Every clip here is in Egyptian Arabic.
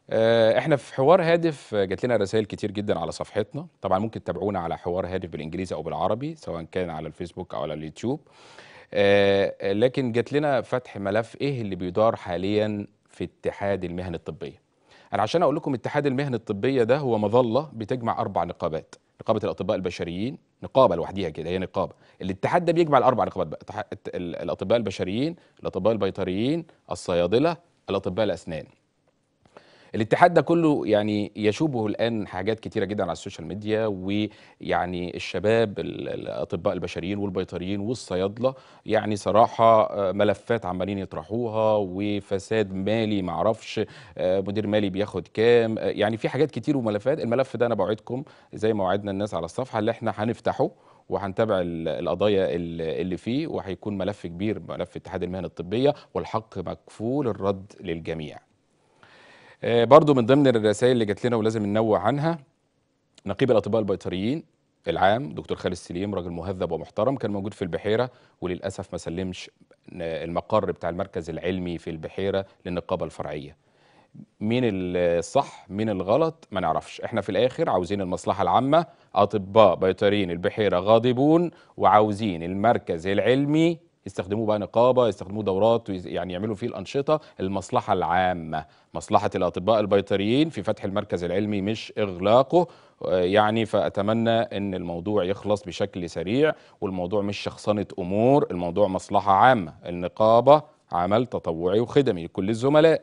آه، احنا في حوار هادف آه، جات لنا رسائل كتير جدا على صفحتنا طبعا ممكن تتابعونا على حوار هادف بالانجليزي او بالعربي سواء كان على الفيسبوك او على اليوتيوب آه، لكن جات لنا فتح ملف ايه اللي بيدار حاليا في اتحاد المهن الطبيه انا عشان اقول لكم اتحاد المهن الطبيه ده هو مظله بتجمع اربع نقابات نقابه الاطباء البشريين نقابه لوحديها كده هي نقابه الاتحاد ده بيجمع الاربع نقابات بقى اتحاد- ال- الاطباء البشريين الاطباء البيطريين الصيادله الاطباء الاسنان الاتحاد ده كله يعني يشوبه الان حاجات كتيره جدا على السوشيال ميديا ويعني الشباب ال- الاطباء البشريين والبيطريين والصيادله يعني صراحه آه، ملفات عمالين يطرحوها وفساد مالي معرفش آه، مدير مالي بياخد كام آه، يعني في حاجات كتير وملفات الملف ده انا بوعدكم زي ما وعدنا الناس على الصفحه اللي احنا هنفتحه وهنتابع ال- القضايا ال- اللي فيه وهيكون ملف كبير ملف اتحاد المهن الطبيه والحق مكفول الرد للجميع آه، برضو من ضمن الرسائل اللي جات لنا ولازم ننوه عنها نقيب الاطباء البيطريين العام دكتور خالد سليم راجل مهذب ومحترم كان موجود في البحيره وللاسف ما سلمش آه، المقر بتاع المركز العلمي في البحيره للنقابه الفرعيه مين الصح مين الغلط ما نعرفش احنا في الاخر عاوزين المصلحه العامه اطباء بيطريين البحيره غاضبون وعاوزين المركز العلمي يستخدموه بقى نقابه يستخدموه دورات ويز- يعني يعملوا فيه الانشطه المصلحه العامه مصلحه الاطباء البيطريين في فتح المركز العلمي مش اغلاقه آه، يعني فاتمنى ان الموضوع يخلص بشكل سريع والموضوع مش شخصنه امور الموضوع مصلحه عامه النقابه عمل تطوعي وخدمي لكل الزملاء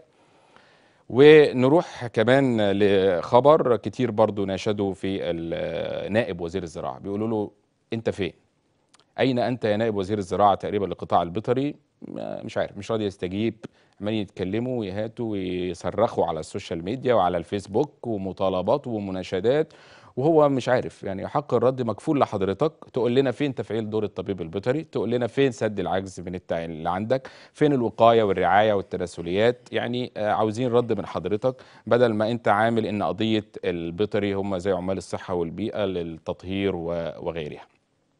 ونروح كمان لخبر كتير برضو ناشدوا في ال- نائب وزير الزراعة بيقولوا له انت فين اين انت يا نائب وزير الزراعة تقريبا للقطاع البيطري ما- مش عارف مش راضي يستجيب عمالين يتكلموا ويهاتوا ويصرخوا على السوشيال ميديا وعلى الفيسبوك ومطالبات ومناشدات وهو مش عارف يعني حق الرد مكفول لحضرتك تقول لنا فين تفعيل دور الطبيب البيطري تقول لنا فين سد العجز من التعيين اللي عندك فين الوقايه والرعايه والتناسليات يعني آه، عاوزين رد من حضرتك بدل ما انت عامل ان قضيه البيطري هم زي عمال الصحه والبيئه للتطهير و- وغيرها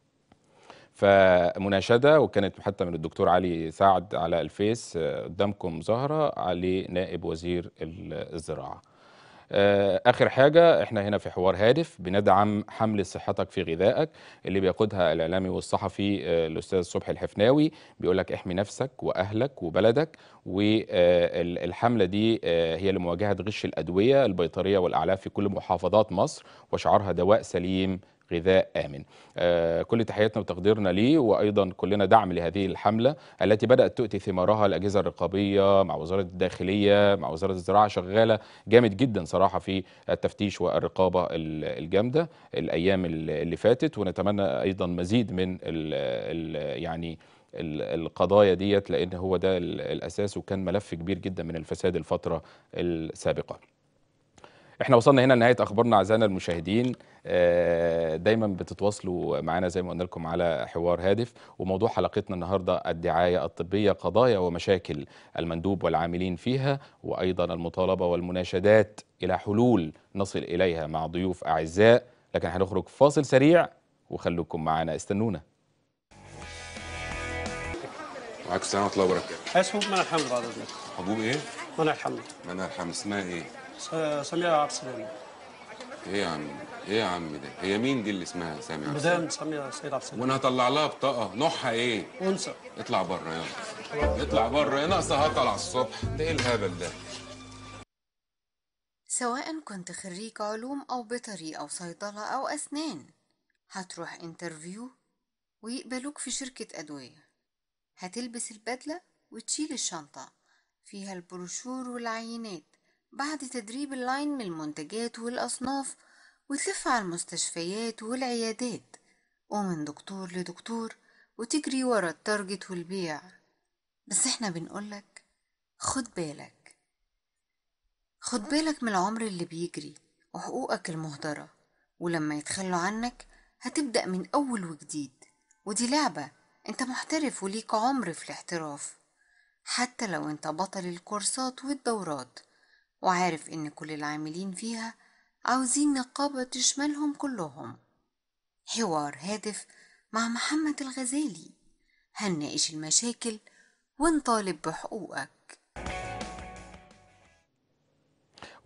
فمناشده وكانت حتى من الدكتور علي سعد على الفيس آه، قدامكم ظاهره علي نائب وزير ال- الزراعه آه، اخر حاجه احنا هنا في حوار هادف بندعم حمله صحتك في غذائك اللي بيقودها الاعلامي والصحفي آه، الاستاذ صبحي الحفناوي بيقول لك احمي نفسك واهلك وبلدك والحمله دي آه، هي لمواجهه غش الادويه البيطريه والاعلاف في كل محافظات مصر وشعارها دواء سليم غذاء آمن آه كل تحياتنا وتقديرنا ليه وأيضا كلنا دعم لهذه الحملة التي بدأت تؤتي ثمارها الأجهزة الرقابية مع وزارة الداخلية مع وزارة الزراعة شغالة جامد جدا صراحة في التفتيش والرقابة ال- الجامدة الأيام ال- اللي فاتت ونتمنى أيضا مزيد من ال ال يعني ال- القضايا ديت لأن هو ده ال- الأساس وكان ملف كبير جدا من الفساد الفترة السابقة احنا وصلنا هنا لنهايه اخبارنا اعزائنا المشاهدين آه، دايما بتتواصلوا معنا زي ما قلنا لكم على حوار هادف وموضوع حلقتنا النهارده الدعايه الطبيه قضايا ومشاكل المندوب والعاملين فيها وايضا المطالبه والمناشدات الى حلول نصل اليها مع ضيوف اعزاء لكن هنخرج فاصل سريع وخلوكم معنا استنونا وعليكم السلام ورحمه الله وبركاته اسمه منى الحمد بعد اذنك حبوب ايه؟ منى الحمد منى الحمد اسمها ايه؟ س- سميرة عبد السلام ايه يا عم ايه يا عم ده؟ هي مين دي اللي اسمها سامي عبد السلام؟ مدام سميرة سيد عبد السلام وانا هطلع لها بطاقه نوعها ايه؟ انثى اطلع بره يلا اطلع بره يا ناقصه هطل على الصبح ده ايه الهبل ده؟ سواء كنت خريج علوم أو بيطري أو صيدلة أو أسنان هتروح انترفيو ويقبلوك في شركة أدوية هتلبس البدلة وتشيل الشنطة فيها البروشور والعينات بعد تدريب اللاين من المنتجات والأصناف وتلف على المستشفيات والعيادات ومن دكتور لدكتور وتجري ورا التارجت والبيع بس احنا بنقولك خد بالك خد بالك من العمر اللي بيجري وحقوقك المهدرة ولما يتخلوا عنك هتبدأ من أول وجديد ودي لعبة انت محترف وليك عمر في الاحتراف حتى لو انت بطل الكورسات والدورات وعارف ان كل العاملين فيها عاوزين نقابة تشملهم كلهم حوار هادف مع محمد الغزالي هنناقش المشاكل ونطالب بحقوقك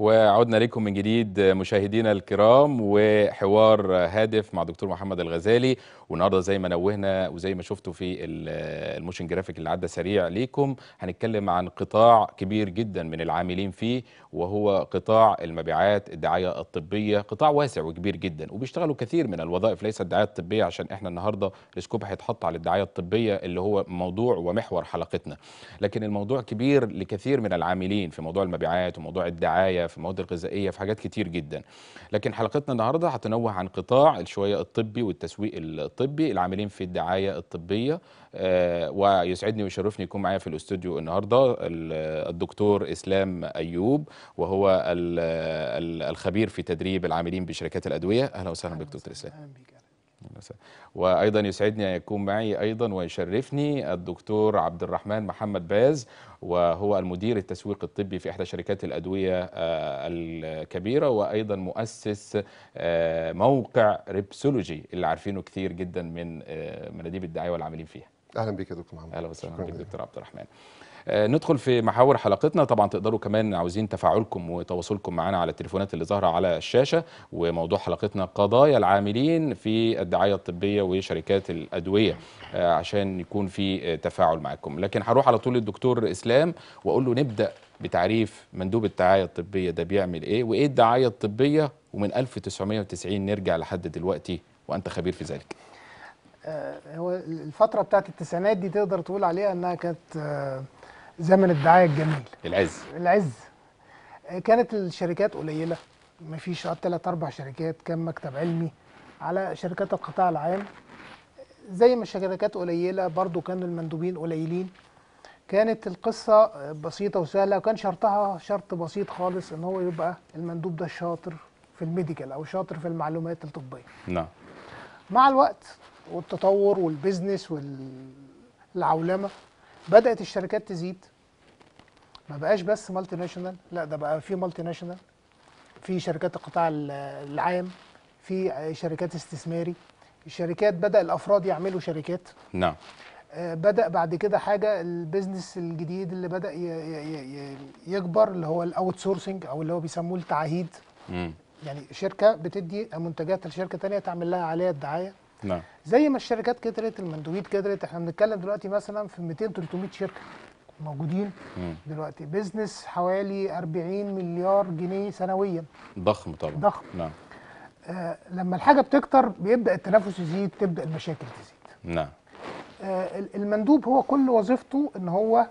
وعدنا لكم من جديد مشاهدينا الكرام وحوار هادف مع دكتور محمد الغزالي والنهارده زي ما نوهنا وزي ما شفتوا في ال- الموشن جرافيك اللي عدى سريع ليكم هنتكلم عن قطاع كبير جدا من العاملين فيه وهو قطاع المبيعات الدعايه الطبيه قطاع واسع وكبير جدا وبيشتغلوا كثير من الوظائف ليست الدعايه الطبيه عشان احنا النهارده السكوب هيتحط على الدعايه الطبيه اللي هو موضوع ومحور حلقتنا لكن الموضوع كبير لكثير من العاملين في موضوع المبيعات وموضوع الدعايه في المواد الغذائيه في حاجات كتير جدا لكن حلقتنا النهارده هتنوه عن قطاع شويه الطبي والتسويق الطبي العاملين في الدعايه الطبيه آه ويسعدني ويشرفني يكون معايا في الاستوديو النهارده ال- الدكتور اسلام ايوب وهو ال- ال- الخبير في تدريب العاملين بشركات الادويه اهلا وسهلا بك دكتور اسلام اهلا بيك أهلا وسهلا. وايضا يسعدني ان يكون معي ايضا ويشرفني الدكتور عبد الرحمن محمد باز وهو المدير التسويق الطبي في احدى شركات الادويه آه، الكبيره وايضا مؤسس آه، موقع ريبسولوجي اللي عارفينه كثير جدا من آه، مناديب الدعايه والعاملين فيها اهلا بيك يا دكتور محمد اهلا وسهلا شكراً بك جزيلاً. دكتور عبد الرحمن آه، ندخل في محاور حلقتنا طبعا تقدروا كمان عاوزين تفاعلكم وتواصلكم معنا على التليفونات اللي ظاهره على الشاشه وموضوع حلقتنا قضايا العاملين في الدعايه الطبيه وشركات الادويه آه، عشان يكون في آه، تفاعل معكم لكن هروح على طول للدكتور اسلام واقول له نبدا بتعريف مندوب الدعايه الطبيه ده بيعمل ايه وايه الدعايه الطبيه ومن 1990 نرجع لحد دلوقتي وانت خبير في ذلك آه، هو الفترة بتاعت التسعينات دي تقدر تقول عليها انها كانت آه، زمن الدعاية الجميل العز العز آه، كانت الشركات قليلة مفيش ثلاث اربع شركات كان مكتب علمي على شركات القطاع العام زي ما الشركات قليلة برضو كانوا المندوبين قليلين كانت القصة آه، بسيطة وسهلة وكان شرطها شرط بسيط خالص ان هو يبقى المندوب ده شاطر في الميديكال او شاطر في المعلومات الطبية نعم مع الوقت والتطور والبيزنس والعولمه بدات الشركات تزيد ما بقاش بس مالتي ناشونال لا ده بقى في مالتي ناشونال في شركات القطاع ال- العام في شركات استثماري الشركات بدا الافراد يعملوا شركات نعم آه، بدا بعد كده حاجه البيزنس الجديد اللي بدا ي- ي- ي- يكبر اللي هو الاوت سورسنج او اللي هو بيسموه التعهيد مم. يعني شركه بتدي منتجات لشركه تانية تعمل لها عليها الدعايه نعم زي ما الشركات كترت المندوبين كترت احنا بنتكلم دلوقتي مثلا في 200 300 شركه موجودين مم. دلوقتي بيزنس حوالي 40 مليار جنيه سنويا ضخم طبعا ضخم. نعم آه لما الحاجه بتكتر بيبدا التنافس يزيد تبدا المشاكل تزيد نعم آه ال- المندوب هو كل وظيفته ان هو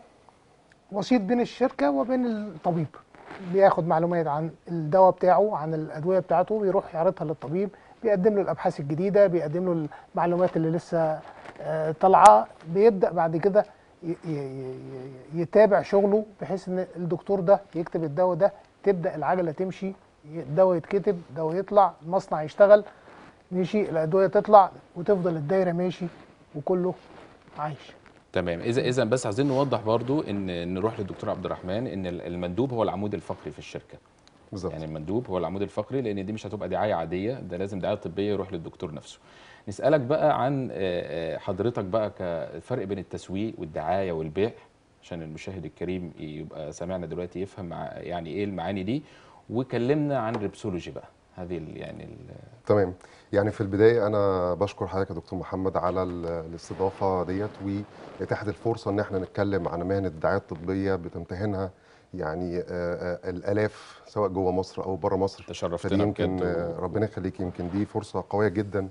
وسيط بين الشركه وبين الطبيب بياخد معلومات عن الدواء بتاعه عن الادويه بتاعته بيروح يعرضها للطبيب بيقدم له الابحاث الجديده بيقدم له المعلومات اللي لسه آه، طالعه بيبدا بعد كده ي- ي- ي- يتابع شغله بحيث ان الدكتور ده يكتب الدواء ده تبدا العجله تمشي ي- الدواء يتكتب الدواء يطلع المصنع يشتغل ماشي الادويه تطلع وتفضل الدايره ماشي وكله عايش تمام اذا اذا بس عايزين نوضح برضو ان نروح للدكتور عبد الرحمن ان المندوب هو العمود الفقري في الشركه بالظبط يعني المندوب هو العمود الفقري لان دي مش هتبقى دعايه عاديه ده لازم دعايه طبيه يروح للدكتور نفسه نسالك بقى عن آه، آه، حضرتك بقى كفرق بين التسويق والدعايه والبيع عشان المشاهد الكريم يبقى سامعنا دلوقتي يفهم مع يعني ايه المعاني دي وكلمنا عن الريبسولوجي بقى هذه ال- يعني ال- تمام يعني في البدايه انا بشكر حضرتك يا دكتور محمد على ال- الاستضافه ديت واتاحه الفرصه ان احنا نتكلم عن مهنه الدعايه الطبيه بتمتهنها يعني آه، آه، الالاف سواء جوه مصر او بره مصر تشرفتنا فدي يمكن بجد و- آه، ربنا يخليك يمكن دي فرصه قويه جدا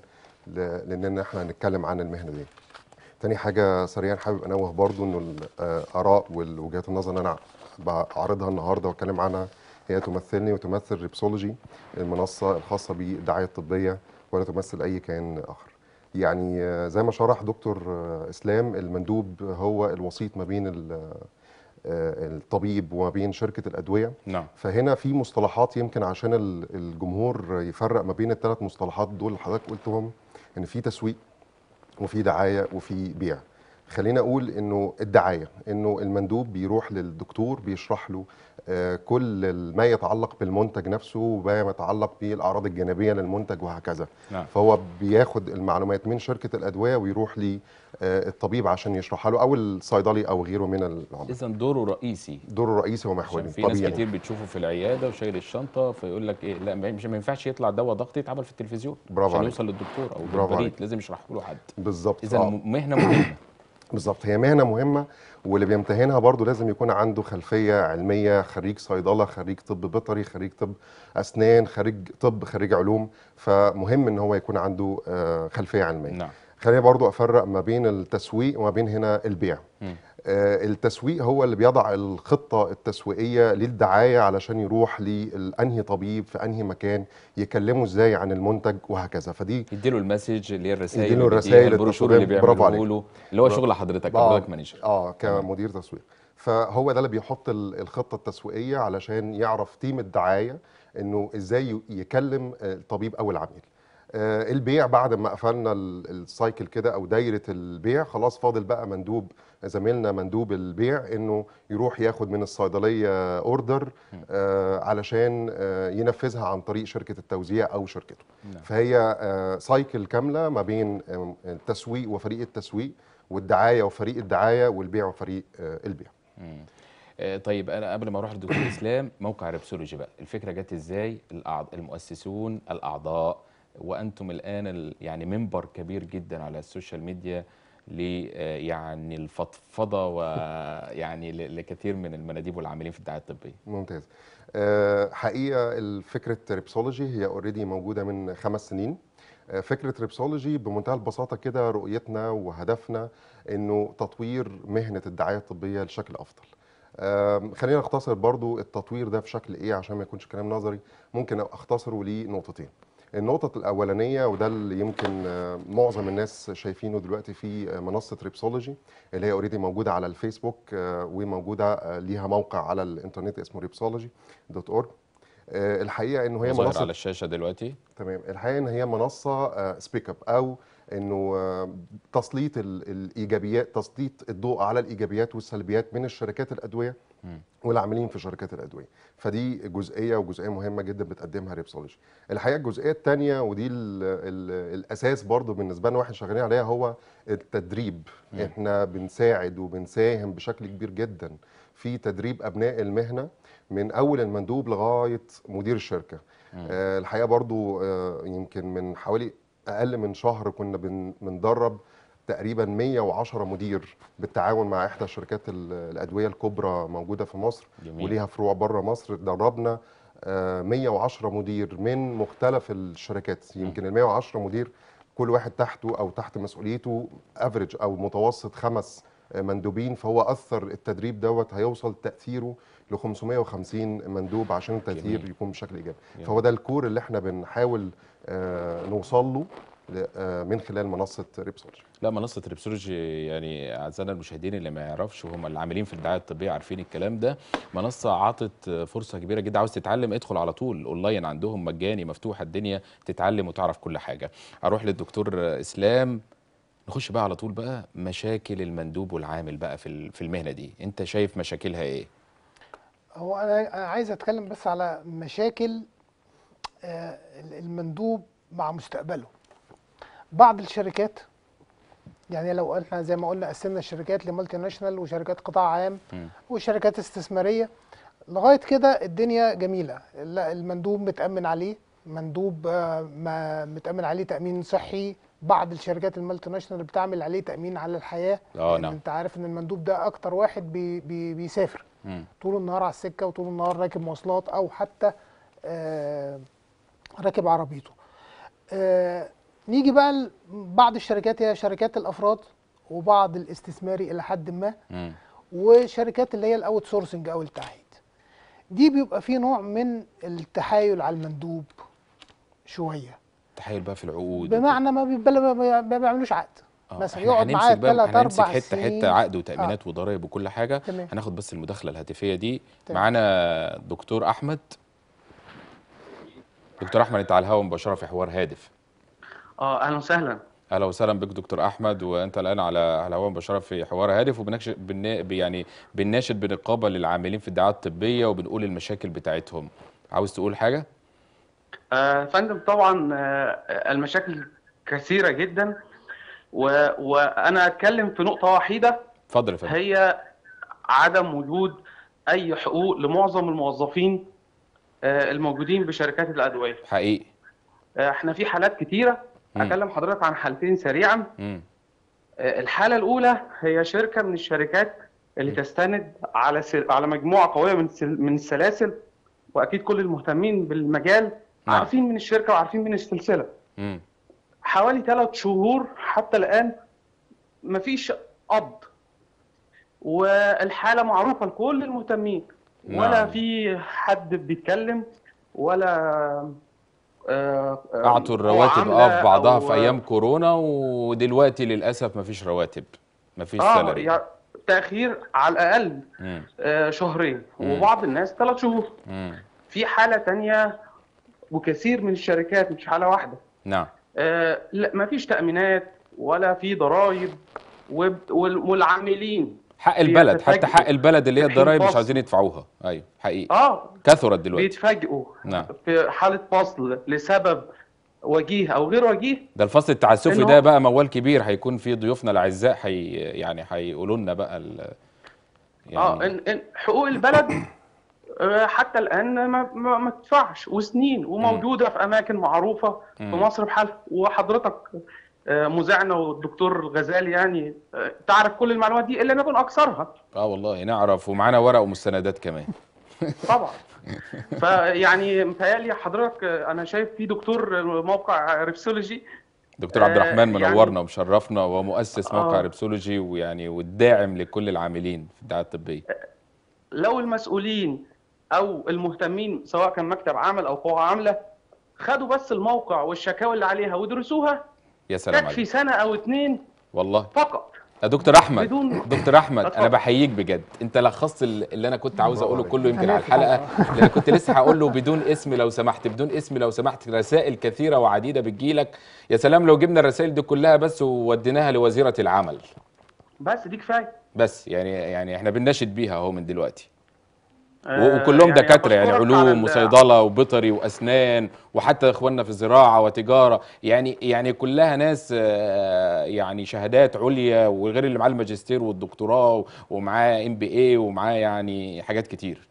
ل- لان احنا نتكلم عن المهنه دي تاني حاجه سريعا حابب انوه برضو انه الاراء والوجهات النظر اللي انا بعرضها النهارده واتكلم عنها هي تمثلني وتمثل ريبسولوجي المنصه الخاصه بالدعايه الطبيه ولا تمثل اي كيان اخر يعني آه، زي ما شرح دكتور آه، اسلام المندوب هو الوسيط ما بين ال- آه، الطبيب وما بين شركه الادويه نعم فهنا في مصطلحات يمكن عشان ال- الجمهور يفرق ما بين الثلاث مصطلحات دول اللي حضرتك قلتهم ان في تسويق وفي دعايه وفي بيع خلينا اقول انه الدعايه انه المندوب بيروح للدكتور بيشرح له آه، كل ما يتعلق بالمنتج نفسه وما يتعلق بالاعراض الجانبيه للمنتج وهكذا نعم. فهو بياخد المعلومات من شركه الادويه ويروح للطبيب عشان يشرحها له او الصيدلي او غيره من العملاء اذا دوره رئيسي دوره الرئيسي عشان ومحوري في ناس طبيعي كتير بتشوفه في العياده وشايل الشنطه فيقول لك ايه لا مش ما ينفعش يطلع دواء ضغط يتعمل في التلفزيون برافو عشان عليك. يوصل للدكتور او برافو للبريد عليك. لازم يشرحه له حد بالظبط اذا آه. مهنه مهمه بالظبط هي مهنه مهمه واللي بيمتهنها برضو لازم يكون عنده خلفيه علميه خريج صيدله خريج طب بيطري خريج طب اسنان خريج طب خريج علوم فمهم ان هو يكون عنده آه، خلفيه علميه نعم خليني برضو افرق ما بين التسويق وما بين هنا البيع مم. آه، التسويق هو اللي بيضع الخطة التسويقية للدعاية علشان يروح لأنهي طبيب في أنهي مكان يكلمه ازاي عن المنتج وهكذا فدي يديله المسج اللي هي الرسائل يديله اللي الرسائل بيديها، البروشور اللي التسويقية. برافو بيعمله عليك. له اللي هو برافو. شغل حضرتك آه، حضرتك مانجر اه كمدير تسويق فهو ده اللي بيحط ال- الخطه التسويقيه علشان يعرف تيم الدعايه انه ازاي ي- يكلم آه، الطبيب او العميل آه، البيع بعد ما قفلنا ال- السايكل كده او دايره البيع خلاص فاضل بقى مندوب زميلنا مندوب البيع انه يروح ياخد من الصيدليه اوردر آه، علشان آه، ينفذها عن طريق شركه التوزيع او شركته نعم. فهي آه، سايكل كامله ما بين آم، التسويق وفريق التسويق والدعايه وفريق الدعايه والبيع وفريق آه، البيع مم. آه، طيب انا قبل ما اروح لدكتور اسلام موقع ريبسولوجي بقى الفكره جت ازاي الأعض... المؤسسون الاعضاء وانتم الان ال... يعني منبر كبير جدا على السوشيال ميديا ل آه، يعني الفضفضه ويعني ل- لكثير من المناديب والعاملين في الدعايه الطبيه ممتاز آه، حقيقه فكره ريبسولوجي هي اوريدي موجوده من خمس سنين آه، فكره ريبسولوجي بمنتهى البساطه كده رؤيتنا وهدفنا انه تطوير مهنه الدعايه الطبيه لشكل افضل آم، خلينا نختصر برضو التطوير ده في شكل ايه عشان ما يكونش كلام نظري ممكن اختصره لنقطتين النقطة الأولانية وده اللي يمكن آه، معظم الناس شايفينه دلوقتي في آه، منصة ريبسولوجي اللي هي اوريدي موجودة على الفيسبوك آه، وموجودة آه، ليها موقع على الإنترنت اسمه ريبسولوجي دوت أورج الحقيقة إنه هي ظاهر منصة على الشاشه دلوقتي تمام الحقيقه ان هي منصه سبيك اب او انه آه، تسليط ال- الايجابيات تسليط الضوء على الايجابيات والسلبيات من الشركات الادويه مم. والعاملين في شركات الادويه فدي جزئيه وجزئيه مهمه جدا بتقدمها ريبسولوجي الحقيقه الجزئيه الثانيه ودي ال ال الاساس برضو بالنسبه لنا واحنا شغالين عليها هو التدريب مم. احنا بنساعد وبنساهم بشكل كبير جدا في تدريب ابناء المهنه من اول المندوب لغايه مدير الشركه مم. آه، الحقيقه برضو آه، يمكن من حوالي اقل من شهر كنا بن- بندرب تقريبا 110 مدير بالتعاون مع احدى شركات ال- الادويه الكبرى موجوده في مصر جميل وليها فروع بره مصر دربنا آه، 110 مدير من مختلف الشركات يمكن ال 110 مدير كل واحد تحته او تحت مسؤوليته افريج او متوسط خمس آه، مندوبين فهو اثر التدريب دوت هيوصل تاثيره ل 550 مندوب عشان التاثير جميل. يكون بشكل ايجابي جميل. فهو ده الكور اللي احنا بنحاول آه، نوصل له ل- آه، من خلال منصه ريبسولوجي لا منصة ريبسولوجي يعني أعزائنا المشاهدين اللي ما يعرفش وهم العاملين في الدعاية الطبية عارفين الكلام ده منصة عطت فرصة كبيرة جدا عاوز تتعلم ادخل على طول اونلاين عندهم مجاني مفتوحة الدنيا تتعلم وتعرف كل حاجة أروح للدكتور إسلام نخش بقى على طول بقى مشاكل المندوب والعامل بقى في ال- في المهنة دي أنت شايف مشاكلها إيه؟ هو انا أنا عايز اتكلم بس على مشاكل آه، المندوب مع مستقبله بعض الشركات يعني لو احنا زي ما قلنا قسمنا الشركات لمالتي ناشونال وشركات قطاع عام مم. وشركات استثماريه لغايه كده الدنيا جميله لا المندوب متامن عليه مندوب آه، ما متامن عليه تامين صحي بعض الشركات المالتي ناشونال بتعمل عليه تامين على الحياه آه، لأن نعم. انت عارف ان المندوب ده اكتر واحد بي بي بيسافر مم. طول النهار على السكه وطول النهار راكب مواصلات او حتى آه، راكب عربيته آه، نيجي بقى ل- بعض الشركات هي شركات الافراد وبعض الاستثماري الى حد ما مم. وشركات اللي هي الاوت سورسنج او التعهيد دي بيبقى فيه نوع من التحايل على المندوب شويه تحايل بقى في العقود وكده. بمعنى ما بيبقى ما بي- ما بيعملوش عقد آه، مثلا إحنا يقعد هنمسك معاه بقى- ثلاث هنمسك اربع حته سنين حته عقد وتامينات وضرائب وكل حاجه تمام. هناخد بس المداخله الهاتفيه دي تمام. معانا دكتور احمد دكتور احمد انت على الهواء مباشره في حوار هادف اه اهلا وسهلا اهلا وسهلا بك دكتور احمد وانت الان على على الهواء مباشره في حوار هادف وبنكشف بن... يعني بنناشد بنقابه للعاملين في الدعايه الطبيه وبنقول المشاكل بتاعتهم عاوز تقول حاجه آه، فندم طبعا آه، المشاكل كثيرة جدا و... وأنا أتكلم في نقطة وحيدة اتفضل يا فندم هي عدم وجود أي حقوق لمعظم الموظفين آه، الموجودين بشركات الأدوية حقيقي آه، احنا في حالات كتيرة مم. أكلم حضرتك عن حالتين سريعا امم آه، الحالة الأولى هي شركة من الشركات اللي تستند على سل... على مجموعة قوية من السل... من السلاسل وأكيد كل المهتمين بالمجال نعم. عارفين من الشركة وعارفين من السلسلة امم حوالي ثلاث شهور حتى الآن مفيش قبض والحالة معروفة لكل المهتمين ولا نعم. في حد بيتكلم ولا آه، آه، اعطوا الرواتب معاملة اه في بعضها أو- في ايام كورونا ودلوقتي للاسف مفيش رواتب مفيش اه سالري يعني تأخير على الأقل امم آه، شهرين مم. وبعض الناس ثلاث شهور امم في حالة تانية وكثير من الشركات مش حالة واحدة نعم آه، لا مفيش تأمينات ولا في ضرائب وب- وال- والعاملين حق البلد حتى بيتفاجئوا حق البلد اللي هي في حين الضرايب مش فصل. عايزين يدفعوها ايوه حقيقي اه كثرت دلوقتي بيتفاجئوا نعم. في حالة فصل لسبب وجيه او غير وجيه ده الفصل التعسفي إنه- ده بقى موال كبير هيكون في ضيوفنا الاعزاء حي يعني هيقولوا لنا بقى ال... اه إن إن حقوق البلد آه، حتى الان ما ما, ما تدفعش وسنين وموجوده في اماكن معروفه في مم. مصر بحالها وحضرتك آه، مذيعنا والدكتور الغزالي يعني آه، تعرف كل المعلومات دي الا نكون اكثرها اه والله نعرف ومعانا ورق ومستندات كمان طبعا فيعني متهيألي حضرتك آه، انا شايف في دكتور موقع ريبسولوجي دكتور عبد آه، الرحمن يعني- منورنا ومشرفنا ومؤسس موقع آه. ريبسولوجي ويعني والداعم لكل العاملين في الدعايه الطبيه لو المسؤولين او المهتمين سواء كان مكتب عمل او قوى عامله خدوا بس الموقع والشكاوى اللي عليها ودرسوها يا سلام تكفي عليك سنه او اتنين والله فقط يا دكتور احمد بدون- دكتور احمد انا اتفضل. بحييك بجد انت لخصت ال- اللي انا كنت عاوز برافو اقوله عليك. كله يمكن أنا على آسف الحلقه لان كنت لسه هقول له بدون اسم لو سمحت بدون اسم لو سمحت رسائل كثيره وعديده بتجيلك يا سلام لو جبنا الرسائل دي كلها بس ووديناها لوزيره العمل بس دي كفايه بس يعني يعني احنا بنناشد بيها اهو من دلوقتي آه، وكلهم يعني دكاتره يعني بشكرك على علوم ال- وصيدله وبيطري واسنان وحتى اخواننا في زراعه وتجاره يعني يعني كلها ناس آه، يعني شهادات عليا وغير اللي معاه الماجستير والدكتوراه ومعاه ام بي اي ومعاه يعني حاجات كتير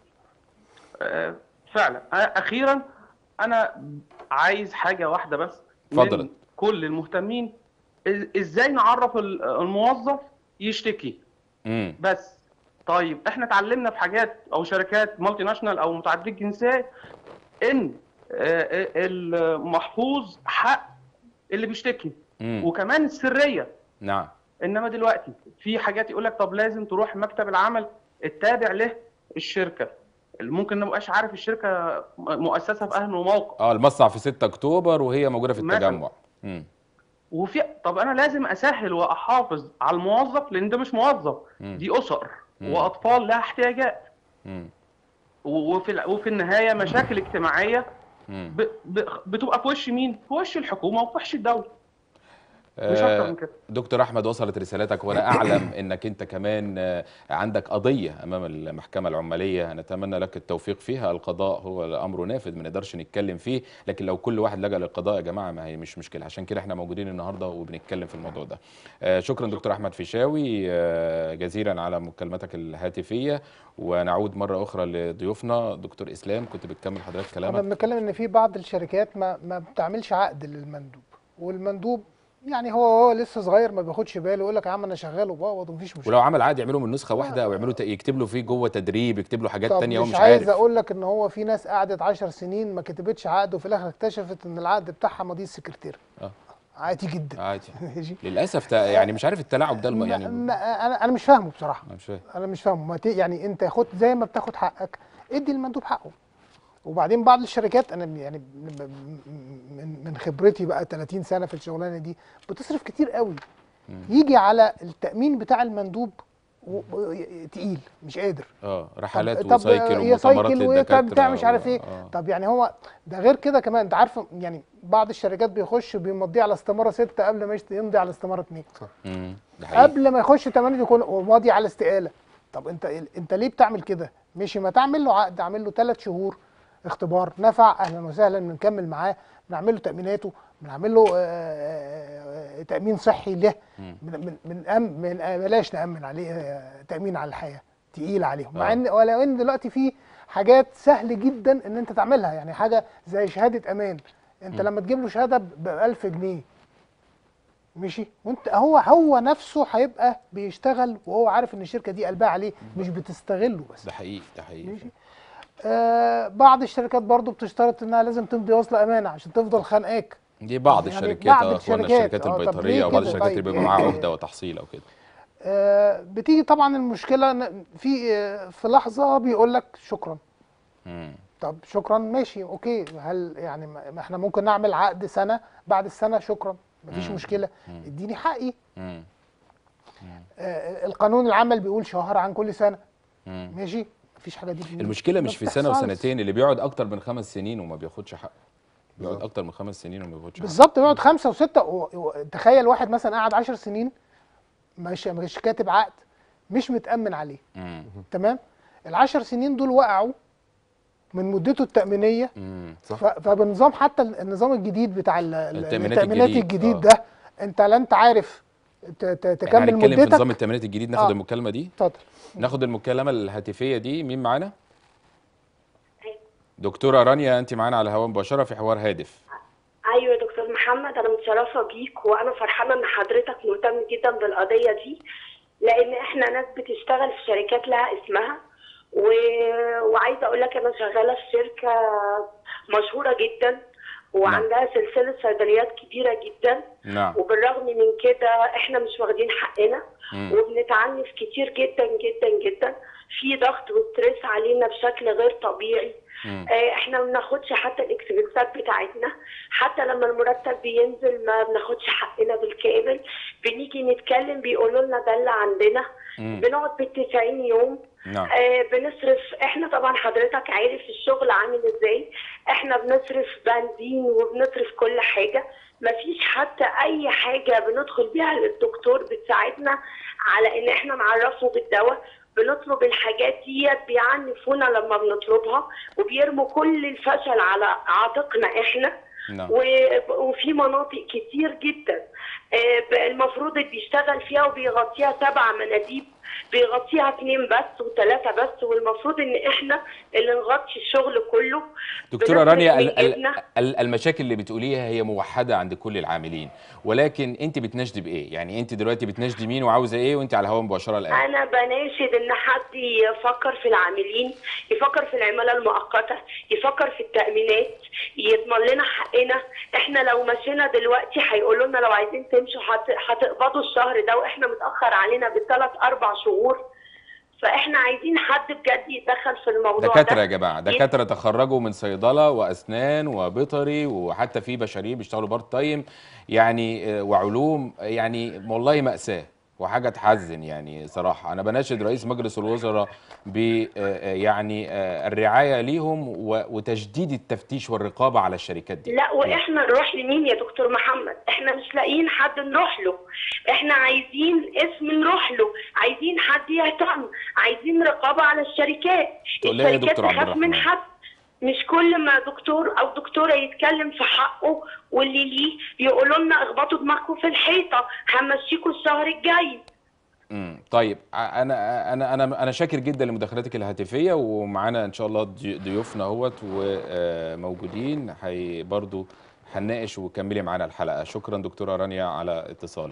آه، فعلا آه، اخيرا انا عايز حاجه واحده بس اتفضل. من كل المهتمين إز- ازاي نعرف ال- الموظف يشتكي امم بس طيب احنا اتعلمنا في حاجات او شركات مالتي ناشونال او متعدده الجنسيه ان آه، آه، المحفوظ حق اللي بيشتكي امم وكمان السريه نعم انما دلوقتي في حاجات يقول لك طب لازم تروح مكتب العمل التابع له الشركه اللي ممكن ما بقاش عارف الشركه مؤسسه في اهل وموقع اه المصنع في 6 اكتوبر وهي موجوده في مثلاً. التجمع امم وفي طب انا لازم اسهل واحافظ على الموظف لان ده مش موظف مم. دي اسر مم. واطفال لها احتياجات امم و- وفي ال- وفي النهايه مشاكل اجتماعيه امم ب- ب- بتبقى في وش مين؟ في وش الحكومه وفي وش الدوله مش اكتر من كده دكتور احمد وصلت رسالتك وانا اعلم انك انت كمان آه، عندك قضيه امام المحكمه العماليه نتمنى لك التوفيق فيها القضاء هو الامر نافذ ما نقدرش نتكلم فيه لكن لو كل واحد لجأ للقضاء يا جماعه ما هي مش مشكله عشان كده احنا موجودين النهارده وبنتكلم في الموضوع ده آه، شكرا دكتور احمد فيشاوي آه، جزيلا على مكالمتك الهاتفيه ونعود مره اخرى لضيوفنا دكتور اسلام كنت بتكمل حضرتك كنا كلامك بنتكلم ان في بعض الشركات ما ما بتعملش عقد للمندوب والمندوب يعني هو هو لسه صغير ما بياخدش باله يقول لك يا عم انا شغال وبقبض ومفيش مشكله ولو عمل عقد يعملوا من نسخه واحده او يعملوا ت- يكتب له فيه جوه تدريب يكتب له حاجات طب تانية هو مش مش عايز عارف اقول لك ان هو في ناس قعدت 10 سنين ما كتبتش عقد وفي الاخر اكتشفت ان العقد بتاعها ماضي السكرتير آه. عادي جدا عادي ماشي للاسف تا- يعني مش عارف التلاعب ده الم... ما- يعني ما- انا انا مش فاهمه بصراحه أنا مش فاهم انا مش فاهمه ما ت- يعني انت خد زي ما بتاخد حقك ادي المندوب حقه وبعدين بعض الشركات انا يعني ب- من من خبرتي بقى 30 سنه في الشغلانه دي بتصرف كتير قوي يجي على التامين بتاع المندوب و- و- تقيل مش قادر اه طب رحلات طب وسايكل هي ومؤتمرات سايكل للدكاتره وبتاع مش عارف و- ايه آه. طب يعني هو ده غير كده كمان انت عارف يعني بعض الشركات بيخش بيمضيه على استماره ستة قبل ما يشت- يمضي على استماره اتنين مم. ده حقيقي قبل ما يخش 8 يكون هو ماضي على استقاله طب انت انت ليه بتعمل كده ماشي ما تعمل له عقد اعمل له ثلاث شهور اختبار نفع اهلا وسهلا نكمل معاه بنعمل له تاميناته بنعمل له آه، آه، آه، تامين صحي له من من من, أم من آه، بلاش نامن عليه آه، تامين على الحياه تقيل عليهم مع آه. ان ولو ان دلوقتي في حاجات سهل جدا ان انت تعملها يعني حاجه زي شهاده امان انت لما تجيب له شهاده ب 1000 جنيه ماشي وانت هو هو نفسه هيبقى بيشتغل وهو عارف ان الشركه دي قلبها عليه مش بتستغله بس ده حقيقي ده حقيقي ماشي آه بعض الشركات برضو بتشترط انها لازم تمضي وصله امانه عشان تفضل خانقاك دي بعض يعني الشركات بعض اه اخوانا الشركات، الشركات آه، طب البيطريه ليه او بعض كده؟ الشركات اللي طيب. بيبقى معاها عهده وتحصيل او كده آه بتيجي طبعا المشكله ان في آه في لحظه بيقول لك شكرا مم. طب شكرا ماشي اوكي هل يعني ما ما احنا ممكن نعمل عقد سنه بعد السنه شكرا مفيش مم. مشكله اديني حقي مم. آه القانون العمل بيقول شهر عن كل سنه مم. ماشي مفيش حاجه دي المشكله ما مش في سنه بتحصلش. وسنتين اللي بيقعد اكتر من خمس سنين وما بياخدش حقه بيقعد اكتر من خمس سنين وما بياخدش حقه بالظبط بيقعد خمسه وسته و... و... تخيل واحد مثلا قعد 10 سنين مش مش كاتب عقد مش متامن عليه مم. تمام العشر سنين دول وقعوا من مدته التامينيه مم. صح ف... فبنظام حتى ال- النظام الجديد بتاع ال- ال- التأمينات التامينات الجديد، الجديد آه. ده انت لا انت عارف ت... ت... احنا تكمل هنتكلم في نظام مدتك التأمينات الجديد ناخد آه. المكالمه دي اتفضل ناخد المكالمه الهاتفيه دي مين معانا دكتوره رانيا انت معانا على الهواء مباشره في حوار هادف ايوه يا دكتور محمد انا متشرفه بيك وانا فرحانه ان حضرتك مهتم جدا بالقضيه دي لان احنا ناس بتشتغل في شركات لها اسمها و... وعايزه اقول لك انا شغاله في شركه مشهوره جدا وعندها سلسله صيدليات كبيره جدا نعم وبالرغم من كده احنا مش واخدين حقنا مم. وبنتعنف كتير جدا جدا جدا في ضغط وستريس علينا بشكل غير طبيعي مم. آه، احنا ما بناخدش حتى الاكسبنسات بتاعتنا حتى لما المرتب بينزل ما بناخدش حقنا بالكامل بنيجي نتكلم بيقولوا لنا ده اللي عندنا مم. بنقعد بالتسعين يوم نعم آه بنصرف احنا طبعا حضرتك عارف الشغل عامل ازاي احنا بنصرف بنزين وبنصرف كل حاجة مفيش حتى اي حاجة بندخل بيها للدكتور بتساعدنا على ان احنا نعرفه بالدواء بنطلب الحاجات ديت بيعنفونا لما بنطلبها وبيرموا كل الفشل على عاتقنا احنا نعم و- وفي مناطق كتير جدا آه، ب- المفروض اللي بيشتغل فيها وبيغطيها سبع مناديب بيغطيها اتنين بس وثلاثة بس والمفروض ان احنا اللي نغطي الشغل كله دكتورة بنصرف رانيا من ال- ال- جيبنا. ال- المشاكل اللي بتقوليها هي موحدة عند كل العاملين ولكن انت بتناشدي بايه يعني انت دلوقتي بتناشدي مين وعاوزة ايه وانت على الهواء مباشرة الان انا بناشد ان حد يفكر في العاملين يفكر في العماله المؤقته يفكر في التامينات يضمن لنا حقنا احنا لو مشينا دلوقتي هيقولوا لنا لو عايزين تمشوا هت- هتقبضوا الشهر ده واحنا متاخر علينا بالثلاث اربع شهور فاحنا عايزين حد بجد يتدخل في الموضوع دكاترة ده يا جماعة دكاترة تخرجوا من صيدلة وأسنان وبيطري وحتى في بشريين بيشتغلوا بارت تايم يعني آه، وعلوم يعني والله مأساة وحاجة تحزن يعني صراحة أنا بناشد رئيس مجلس الوزراء ب آه، آه، يعني آه، الرعاية ليهم و- وتشديد التفتيش والرقابة على الشركات دي لا واحنا نروح لمين يا دكتور محمد احنا مش لاقيين حد نروح له احنا عايزين اسم نروح له عايزين حد يهتم عايزين رقابة على الشركات تقول لي إيه يا الشركات دكتور عبد تخاف من الرحمن؟ حد مش كل ما دكتور او دكتوره يتكلم في حقه واللي ليه يقولوا لنا اخبطوا دماغكم في الحيطه همشيكوا الشهر الجاي امم طيب ع- انا انا انا انا شاكر جدا لمداخلتك الهاتفيه ومعانا ان شاء الله ضي- ضيوفنا اهوت وموجودين هي برضو هنناقش وكملي معانا الحلقه شكرا دكتوره رانيا على اتصالك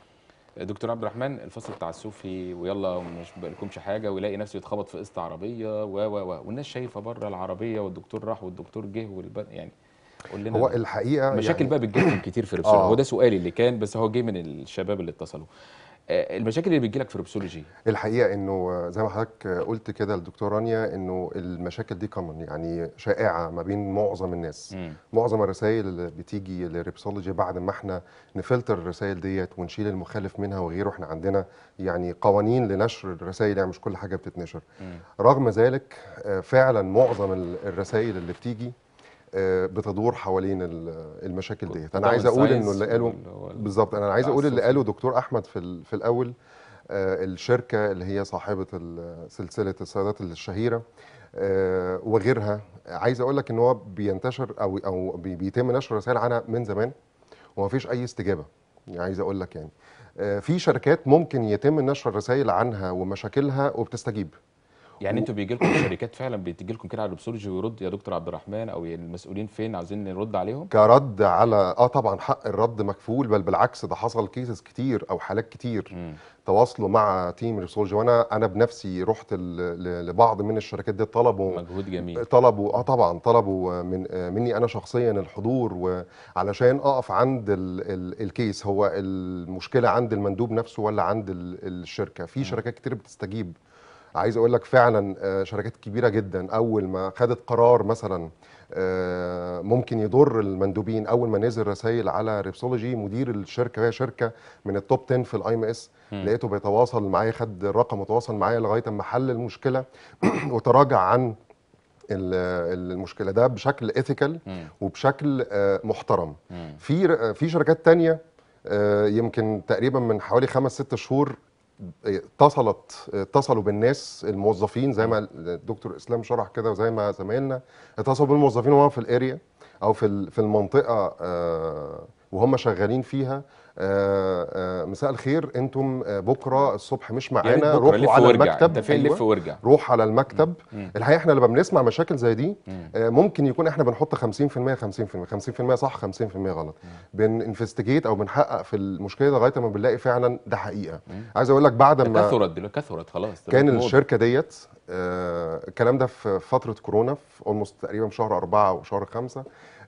دكتور عبد الرحمن الفصل بتاع الصوفي ويلا مش بقالكمش حاجه ويلاقي نفسه يتخبط في قسط عربيه و و و والناس شايفه بره العربيه والدكتور راح والدكتور جه والب... يعني قول لنا هو الحقيقه مشاكل يعني بقى بتجيلكم كتير في الرسالة آه. هو ده سؤالي اللي كان بس هو جه من الشباب اللي اتصلوا آه، المشاكل اللي بتجي لك في ريبسولوجي الحقيقه انه زي ما حضرتك قلت كده الدكتور رانيا انه المشاكل دي كومن يعني شائعه ما بين معظم الناس مم. معظم الرسائل اللي بتيجي للريبسولوجي بعد ما احنا نفلتر الرسائل ديت ونشيل المخالف منها وغيره احنا عندنا يعني قوانين لنشر الرسائل يعني مش كل حاجه بتتنشر مم. رغم ذلك آه، فعلا معظم ال- الرسائل اللي بتيجي آه، بتدور حوالين ال- المشاكل ديت انا طبعاً عايز اقول انه الساينس اللي قاله وال- وال- بالظبط انا عايز اقول اللي التعسف. قاله دكتور احمد في ال- في الاول آه، الشركه اللي هي صاحبه ال- سلسله الصيدليات الشهيره آه، وغيرها عايز اقول لك ان هو بينتشر او او بي- بيتم نشر رسائل عنها من زمان ومفيش اي استجابه يعني عايز اقول لك يعني آه، في شركات ممكن يتم نشر الرسائل عنها ومشاكلها وبتستجيب يعني انتوا بيجي لكم شركات فعلا بتجي لكم كده على الريبسولوجي ويرد يا دكتور عبد الرحمن او المسؤولين فين عاوزين نرد عليهم كرد على اه طبعا حق الرد مكفول بل بالعكس ده حصل كيسز كتير او حالات كتير مم. تواصلوا مع تيم ريسولجي وانا انا بنفسي رحت ل- ل- لبعض من الشركات دي طلبوا مجهود جميل طلبوا اه طبعا طلبوا من آه، مني انا شخصيا الحضور وعلشان اقف عند ال ال الكيس هو المشكله عند المندوب نفسه ولا عند ال الشركه في شركات كتير بتستجيب عايز اقول لك فعلا آه، شركات كبيره جدا اول ما خدت قرار مثلا آه، ممكن يضر المندوبين اول ما نزل رسائل على ريبسولوجي مدير الشركه وهي شركه من التوب 10 في الاي ام اس لقيته بيتواصل معايا خد الرقم وتواصل معايا لغايه اما حل المشكله وتراجع عن ال- المشكله ده بشكل ايثيكال مم. وبشكل آه، محترم مم. في ر- في شركات تانية آه، يمكن تقريبا من حوالي خمس ست شهور آه، اتصلت اتصلوا بالناس الموظفين زي ما الدكتور اسلام شرح كده وزي ما زمايلنا اتصلوا بالموظفين وهم في الاريا او في ال- في المنطقه آه، وهم شغالين فيها آه، آه، مساء الخير انتم آه، بكره الصبح مش يا ريت معانا بكره لف روحوا على وارجع المكتب انت فين أيوة. لف وارجع روح على المكتب مم. الحقيقه احنا لما بنسمع مشاكل زي دي مم. آه، ممكن يكون احنا بنحط 50% 50% 50% صح 50% غلط بننفستيجيت او بنحقق في المشكله لغايه ما بنلاقي فعلا ده حقيقه عايز اقول لك بعد ده ما كثرت دلوقتي كثرت خلاص ده كان بقت موضة. الشركه ديت آه، الكلام ده في فتره كورونا في اولموست تقريبا في شهر أربعة وشهر خمسة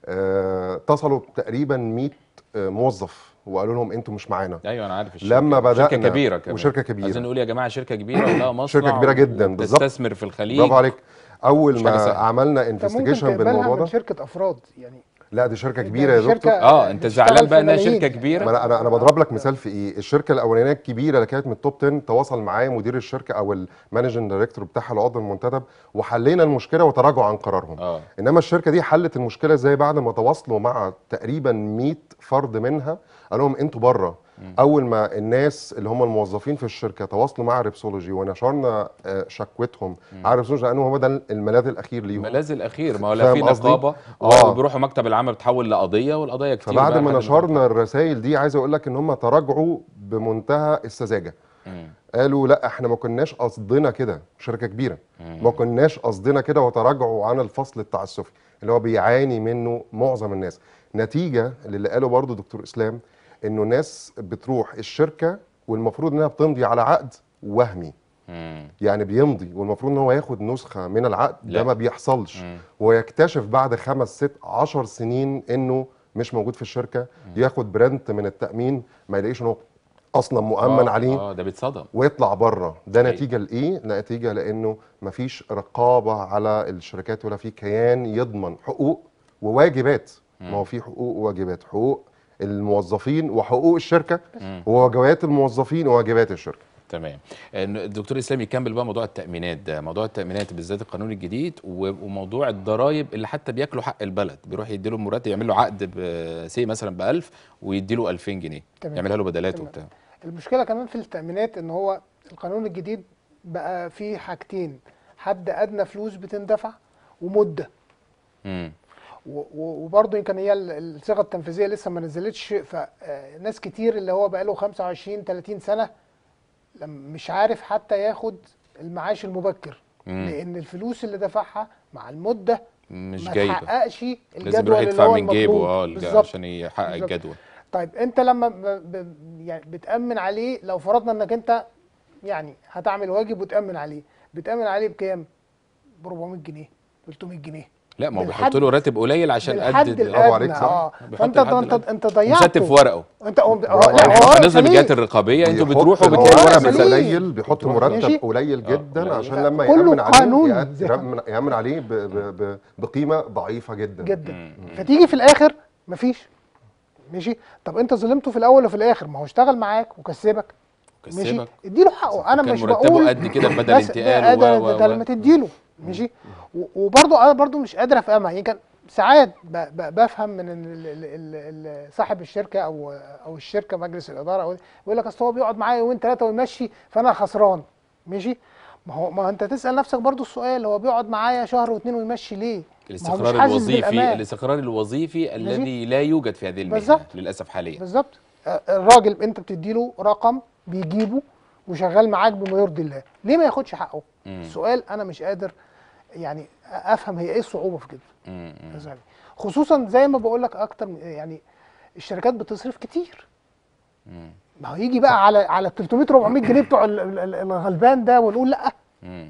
آه، اتصلوا تقريبا 100 آه، موظف وقالوا لهم انتوا مش معانا ايوه انا عارف الشركه لما بدأنا شركه كبيره كمان وشركة كبيرة. عايزين نقول يا جماعه شركه كبيره ولها مصنع شركة كبيرة جدا، بالظبط. تستثمر في الخليج برافو عليك اول مش حاجة ما سهلة. عملنا انت ممكن انفستيجيشن تقبلها بالموضوع من ده شركه افراد يعني لا دي شركه ده كبيره يا شركة دكتور اه انت بتشتغل زعلان في بقى انها ملايين. شركه كبيره ما انا انا انا بضرب لك مثال في ايه الشركه الاولانيه الكبيره اللي كانت من التوب 10 تواصل معايا مدير الشركه او المانجنج دايركتور بتاعها العضو المنتدب وحلينا المشكله وتراجعوا عن قرارهم اه انما الشركه دي حلت المشكله ازاي بعد ما تواصلوا مع تقريبا 100 فرد منها قال لهم انتوا بره اول ما الناس اللي هم الموظفين في الشركه تواصلوا مع ريبسولوجي ونشرنا آه، شكوتهم على ريبسولوجي لانه هو ده الملاذ الاخير ليهم الملاذ الاخير ما هو لا فاهم في قصدي؟ نقابه آه. وبيروحوا مكتب العمل بتحول لقضيه والقضايا كتير فبعد بقى ما لحد نشرنا الرسائل دي عايز اقول لك ان هم تراجعوا بمنتهى السذاجه مم. قالوا لا احنا ما كناش قصدنا كده شركه كبيره ما كناش قصدنا كده وتراجعوا عن الفصل التعسفي اللي هو بيعاني منه معظم الناس نتيجه للي قاله برضو دكتور اسلام انه ناس بتروح الشركه والمفروض انها بتمضي على عقد وهمي مم. يعني بيمضي والمفروض ان هو ياخد نسخه من العقد لا. ده ما بيحصلش مم. ويكتشف بعد خمس ست عشر سنين انه مش موجود في الشركه ياخد برنت من التامين ما يلاقيش انه اصلا مؤمن آه، عليه اه ده بيتصدم ويطلع بره ده صحيح. نتيجه لايه نتيجه لانه مفيش رقابه على الشركات ولا في كيان يضمن حقوق وواجبات ما هو في حقوق وواجبات حقوق الموظفين وحقوق الشركه وواجبات الموظفين وواجبات الشركه تمام إن الدكتور اسلام يكمل بقى موضوع التامينات ده موضوع التامينات بالذات القانون الجديد و- وموضوع الضرايب اللي حتى بياكلوا حق البلد بيروح يديله مرتب يعمل له عقد سي مثلا ب 1000 ويديله 2000 جنيه تمام. يعملها له بدلات تمام. وبتاع المشكله كمان في التامينات ان هو القانون الجديد بقى فيه حاجتين حد ادنى فلوس بتندفع ومده امم و- و- وبرضه يمكن هي ال- الصيغه التنفيذيه لسه ما نزلتش فناس كتير اللي هو بقى له 25 30 سنه لم- مش عارف حتى ياخد المعاش المبكر مم. لان الفلوس اللي دفعها مع المده مش ما جايبه تحققش لازم الجدول يروح اللي يدفع هو من جيبه المطلوب. اه الج- بالظبط. عشان يحقق بالظبط. الجدول طيب انت لما ب... ب... يعني بتامن عليه لو فرضنا انك انت يعني هتعمل واجب وتامن عليه بتامن عليه بكام ب 400 جنيه 300 جنيه لا ما هو بالحد- بيحط له راتب قليل عشان بالحد قد الادنى عليك، صح. اه بيحط فانت الحد انت الأدنى. انت ضيعته مستف ورقه انت هو برافو لا عليك. هو بالنسبه سليم. للجهات الرقابيه انتوا بيحط- بتروحوا هو بتلاقوا ورقه سليم. مثلا قليل بيحط ماشي. مرتب قليل آه، جدا قليل. عشان لما كله يامن عليه قانون. يأت- يامن يامن عليه ب- ب- ب- بقيمه ضعيفه جدا جدا فتيجي في الاخر مفيش ماشي طب انت ظلمته في الاول وفي الاخر ما هو اشتغل معاك وكسبك ماشي كسبك اديله حقه انا كان مش مرتبه بقول قد كده بدل بس انتقال ده, و- ده, و- ده, ده و- لما تديله ماشي و- وبرضه انا برضه مش قادر افهمها يعني كان ساعات ب- ب- بفهم من ال- ال- ال- ال- صاحب الشركه او او الشركه مجلس الاداره او يقول لك اصل هو بيقعد معايا يومين ثلاثه ويمشي فانا خسران ماشي ما هو ما انت تسال نفسك برضه السؤال هو بيقعد معايا شهر واثنين ويمشي ليه؟ ما هو مش الاستقرار حاسس الوظيفي بالأمان. الاستقرار الوظيفي الذي لا يوجد في هذه المهنه بالظبط. للاسف حاليا بالظبط آه، الراجل انت بتديله رقم بيجيبه وشغال معاك بما يرضي الله ليه ما ياخدش حقه السؤال انا مش قادر يعني افهم هي ايه الصعوبه في كده مم، مم. مثلاً. خصوصا زي ما بقول لك اكتر من- يعني الشركات بتصرف كتير ما هو يجي بقى على على 300 400 جنيه بتوع ال- ال- ال- الغلبان ده ونقول لا مم،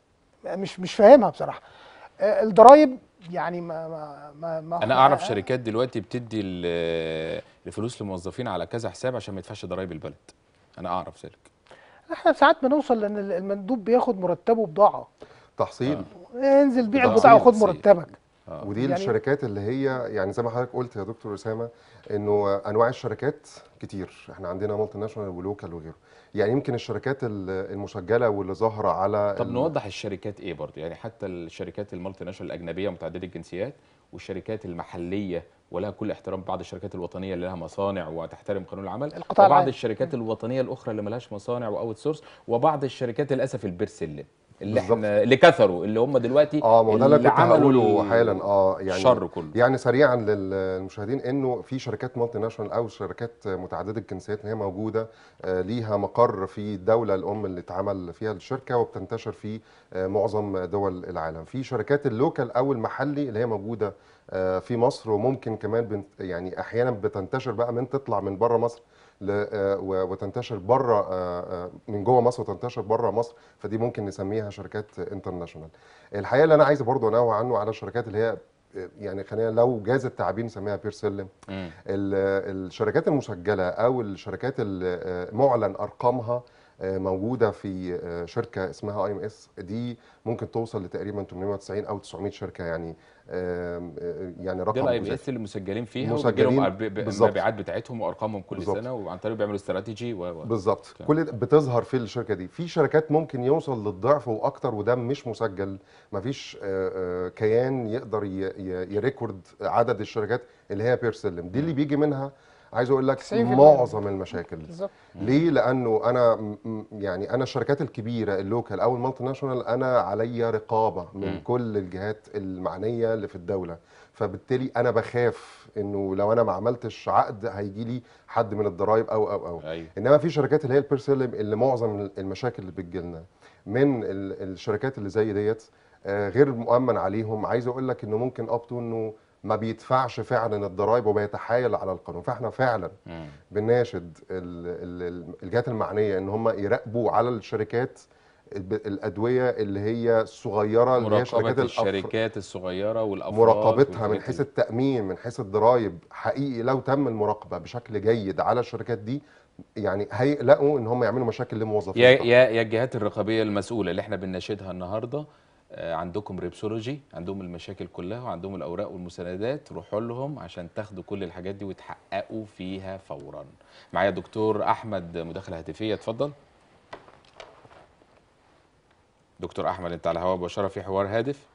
مم. مش مش فاهمها بصراحه آه، الضرايب يعني ما ما ما, ما انا اعرف شركات دلوقتي بتدي ال- الفلوس للموظفين على كذا حساب عشان ما يدفعش ضرايب البلد انا اعرف شركه احنا ساعات بنوصل لان ال- المندوب بياخد مرتبه بضاعه تحصيل انزل بيع تحصيل، البضاعه وخد تحصيل. مرتبك ودي يعني- الشركات اللي هي يعني زي ما حضرتك قلت يا دكتور اسامه انه انواع الشركات كتير احنا عندنا مالتي ناشونال ولوكال وغيره يعني يمكن الشركات ال- المسجله واللي ظاهره على طب ال- نوضح الشركات ايه برضه يعني حتى الشركات المالتي ناشونال الاجنبيه متعدده الجنسيات والشركات المحليه ولها كل احترام بعض الشركات الوطنيه اللي لها مصانع وتحترم قانون العمل القطاع وبعض العام. الشركات الوطنيه الاخرى اللي ملهاش مصانع واوت سورس وبعض الشركات للاسف البرسل اللي بالظبط. احنا اللي كثروا اللي هم دلوقتي اه ما هو ده اللي كنت عملوا هقوله ال- حالا اه يعني الشر كله يعني سريعا للمشاهدين انه في شركات مالتي ناشونال او شركات متعدده الجنسيات ان هي موجوده آه، ليها مقر في الدوله الام اللي اتعمل فيها الشركه وبتنتشر في آه، معظم دول العالم في شركات اللوكال او المحلي اللي هي موجوده آه، في مصر وممكن كمان بنت يعني احيانا بتنتشر بقى من تطلع من بره مصر ل- آه، و- وتنتشر بره من جوه مصر وتنتشر بره مصر فدي ممكن نسميها شركات انترناشونال الحقيقه اللي انا عايز برضو انوه عنه على الشركات اللي هي آه، يعني خلينا لو جاز التعبير نسميها بير سلم مم. ال- الشركات المسجله او الشركات اللي معلن ارقامها آه، موجوده في آه، شركه اسمها اي ام اس دي ممكن توصل لتقريبا 890 او 900 شركه يعني آم، آه، يعني ده رقم الاي بي مزعج. اس اللي مسجلين فيها مسجلين وبيجيلهم الب- ب- بالظبط. المبيعات بتاعتهم وارقامهم كل بالظبط. سنه وعن طريق بيعملوا استراتيجي و و- بالظبط تمام. كل ده بتظهر في الشركه دي في شركات ممكن يوصل للضعف واكتر وده مش مسجل مفيش آه، آه، كيان يقدر ي- ي- يريكورد عدد الشركات اللي هي بير سلم دي اللي بيجي منها عايز اقول لك 90% معظم المشاكل بالظبط ليه لانه انا م- م- يعني انا الشركات الكبيره اللوكال او المالتي ناشونال انا عليا رقابه من مم. كل الجهات المعنيه اللي في الدوله فبالتالي انا بخاف انه لو انا ما عملتش عقد هيجي لي حد من الضرايب او او او ايوه انما في شركات اللي هي البيرسيلم اللي معظم المشاكل اللي بتجيلنا من ال- الشركات اللي زي ديت آه، غير مؤمن عليهم عايز اقول لك انه ممكن اب تو انه ما بيدفعش فعلا الضرايب وبيتحايل على القانون فاحنا فعلا مم. بناشد ال- ال- الجهات المعنيه ان هم يراقبوا على الشركات الب- الادويه اللي هي الصغيره اللي هي شركات مراقبه الأفر- الشركات الصغيره والافراد مراقبتها من والحاجات حيث دي. التامين من حيث الضرائب حقيقي لو تم المراقبه بشكل جيد على الشركات دي يعني هيقلقوا ان هم يعملوا مشاكل للموظفين يا بتاعهم. يا يا الجهات الرقابيه المسؤوله اللي احنا بنناشدها النهارده آه، عندكم ريبسولوجي عندهم المشاكل كلها وعندهم الاوراق والمستندات روحوا لهم عشان تاخدوا كل الحاجات دي وتحققوا فيها فورا معايا دكتور احمد مداخله هاتفيه اتفضل دكتور احمد انت على الهواء مباشره في حوار هادف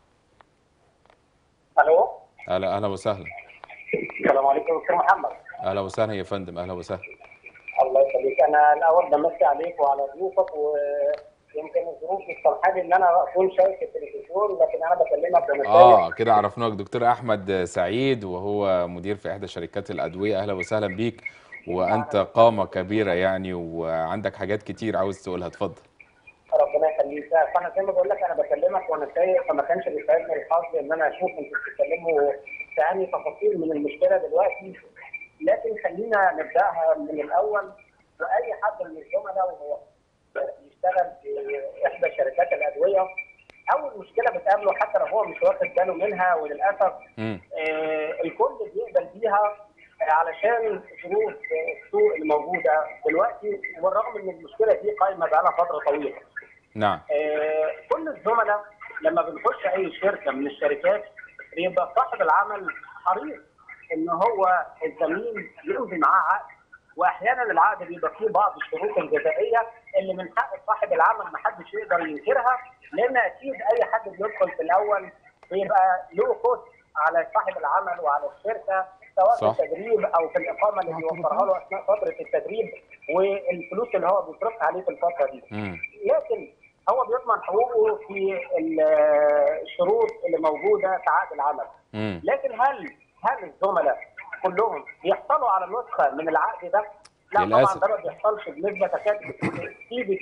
الو اهلا اهلا وسهلا السلام عليكم دكتور محمد اهلا وسهلا يا فندم اهلا وسهلا الله يخليك انا الاول بمسي عليك وعلى ضيوفك ويمكن الظروف مش سامحالي ان انا اكون شايف التلفزيون لكن انا بكلمك بمسايا اه كده عرفناك دكتور احمد سعيد وهو مدير في احدى شركات الادويه اهلا وسهلا بيك وانت قامه كبيره يعني وعندك حاجات كتير عاوز تقولها اتفضل ربنا يخليك فانا زي ما بقول لك انا بكلمك وانا سايق فما كانش بيساعدني الحظ ان انا اشوف انتوا بتتكلموا في انهي تفاصيل من المشكله دلوقتي لكن خلينا نبداها من الاول واي حد من الزملاء وهو بيشتغل في احدى شركات الادويه اول مشكله بتقابله حتى لو هو مش واخد باله منها وللاسف مم. آه، الكل بيقبل بيها علشان ظروف السوق اللي موجوده دلوقتي والرغم ان المشكله دي قايمه بقالها فتره طويله. نعم آه، كل الزملاء لما بنخش اي شركه من الشركات بيبقى صاحب العمل حريص ان هو الزميل يمضي معاه عقد واحيانا العقد بيبقى فيه بعض الشروط الجزائيه اللي من حق صاحب العمل ما حدش يقدر ينكرها لان اكيد اي حد بيدخل في الاول بيبقى له كوست على صاحب العمل وعلى الشركه سواء صح. في التدريب او في الاقامه اللي بيوفرها له اثناء فتره التدريب والفلوس اللي هو بيصرفها عليه في الفتره دي. مم. لكن هو بيضمن حقوقه في ال- الشروط اللي موجوده في عقد العمل مم. لكن هل هل الزملاء كلهم بيحصلوا على نسخه من العقد ده؟ لا للأسف. طبعا ده ما بيحصلش بنسبه تكاد تزيد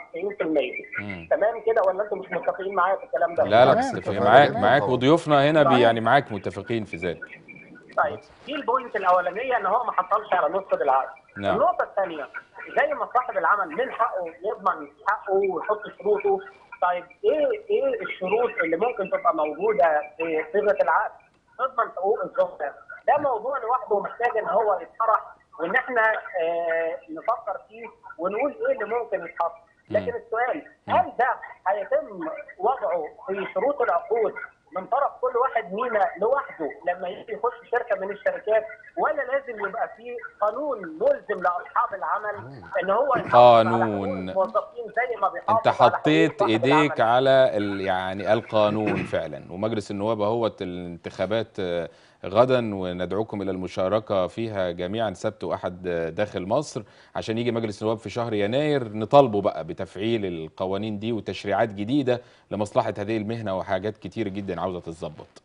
99% مم. تمام كده ولا انتم مش متفقين معايا في الكلام ده؟ لا لا تمام، متفقين تمام، معاك تمام. معاك وضيوفنا هنا بي طيب. يعني معاك متفقين في ذلك طيب دي البوينت الاولانيه ان هو ما حصلش على نسخه العقد. نعم. النقطه الثانيه زي ما صاحب العمل من حقه يضمن حقه ويحط شروطه طيب ايه ايه الشروط اللي ممكن تبقى موجوده في صيغه العقد تضمن حقوق الزملاء؟ ده موضوع لوحده محتاج ان هو يتطرح وان احنا آه نفكر فيه ونقول ايه اللي ممكن يتحط. لكن السؤال هل ده هيتم وضعه في شروط العقود من طرف كل واحد مينا لوحده لما يجي يخش شركه من الشركات ولا لازم يبقى في قانون ملزم لاصحاب العمل ان هو يحافظ على حقوق قانون. الموظفين زي ما بيحافظ انت على حقوق حطيت صاحب ايديك العمل. على ال يعني القانون فعلا ومجلس النواب اهوت الانتخابات آه، غدا وندعوكم الى المشاركه فيها جميعا سبت واحد آه، داخل مصر عشان يجي مجلس النواب في شهر يناير نطالبه بقى بتفعيل القوانين دي وتشريعات جديده لمصلحه هذه المهنه وحاجات كتير جدا عاوزه تتظبط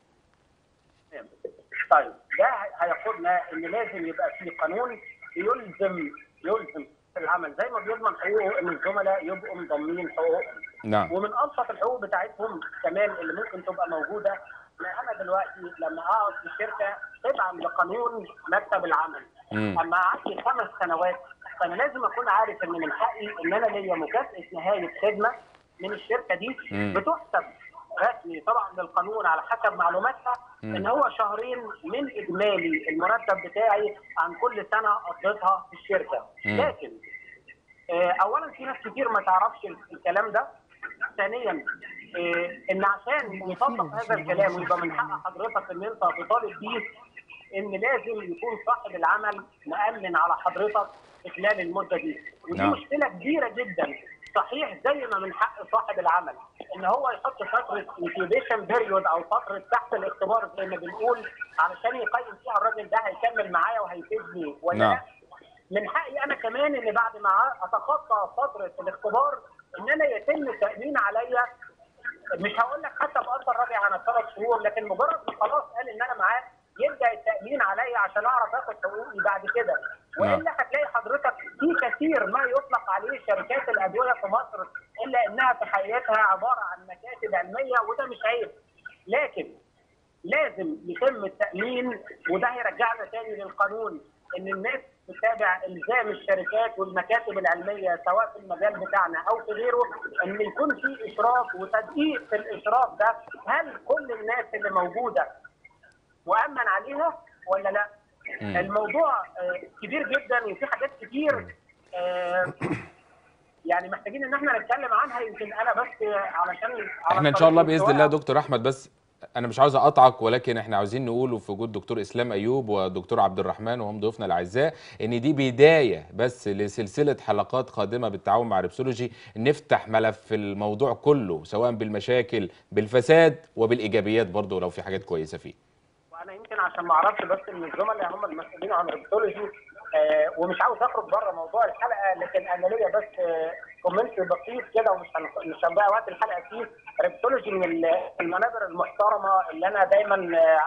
طيب ده هياخدنا ان لازم يبقى في قانون يلزم يلزم العمل زي ما بيضمن حقوقه ان الزملاء يبقوا مضمنين حقوقهم نعم ومن ابسط الحقوق بتاعتهم كمان اللي ممكن تبقى موجوده ان انا دلوقتي لما اقعد في شركه تبعا لقانون مكتب العمل مم. اما قعدت خمس سنوات فانا لازم اكون عارف ان من حقي ان انا ليا مكافاه نهايه خدمه من الشركه دي مم. بتحسب رسمي طبعا للقانون على حسب معلوماتها مم. ان هو شهرين من اجمالي المرتب بتاعي عن كل سنه قضيتها في الشركه مم. لكن آه، اولا في ناس كتير ما تعرفش الكلام ده ثانيا آه، ان عشان يطبق هذا الكلام ويبقى من حق حضرتك ان انت تطالب بيه ان لازم يكون صاحب العمل مأمن على حضرتك في خلال المده دي ودي نعم. مشكله كبيره جدا صحيح زي ما من حق صاحب العمل ان هو يحط فتره انكيبيشن بيريود او فتره تحت الاختبار زي ما بنقول علشان يقيم فيها الراجل ده هيكمل معايا وهيفيدني ولا نعم. لا من حقي انا كمان ان بعد ما اتخطى فتره الاختبار ان انا يتم التامين عليا مش هقول لك حتى باثر راجع عن الثلاث شهور لكن مجرد ما خلاص قال ان انا معاه يبدا التامين عليا عشان اعرف اخد حقوقي بعد كده والا هتلاقي حضرتك في كثير ما يطلق عليه شركات الادويه في مصر الا انها في حقيقتها عباره عن مكاتب علميه وده مش عيب لكن لازم يتم التامين وده هيرجعنا تاني للقانون ان الناس تتابع الزام الشركات والمكاتب العلميه سواء في المجال بتاعنا او في غيره ان يكون في اشراف وتدقيق في الاشراف ده هل كل الناس اللي موجوده مؤمن عليها ولا لا؟ مم. الموضوع آه، كبير جدا وفي حاجات كتير آه، يعني محتاجين ان احنا نتكلم عنها يمكن انا بس علشان على احنا ان شاء الله الطريق باذن الله شوية. دكتور احمد بس انا مش عاوز اقطعك ولكن احنا عاوزين نقوله في وجود دكتور اسلام ايوب ودكتور عبد الرحمن وهم ضيوفنا الاعزاء ان دي بدايه بس لسلسله حلقات قادمه بالتعاون مع ريبسولوجي نفتح ملف الموضوع كله سواء بالمشاكل بالفساد وبالايجابيات برضه لو في حاجات كويسه فيه وانا يمكن عشان ما اعرفش بس ان الزملاء هم المسؤولين عن الريبتولوجي آه ومش عاوز اخرج بره موضوع الحلقه لكن انا ليا بس آه كومنت بسيط كده ومش هن- مش هنضيع وقت الحلقه فيه ريبتولوجي من ال- المنابر المحترمه اللي انا دايما آه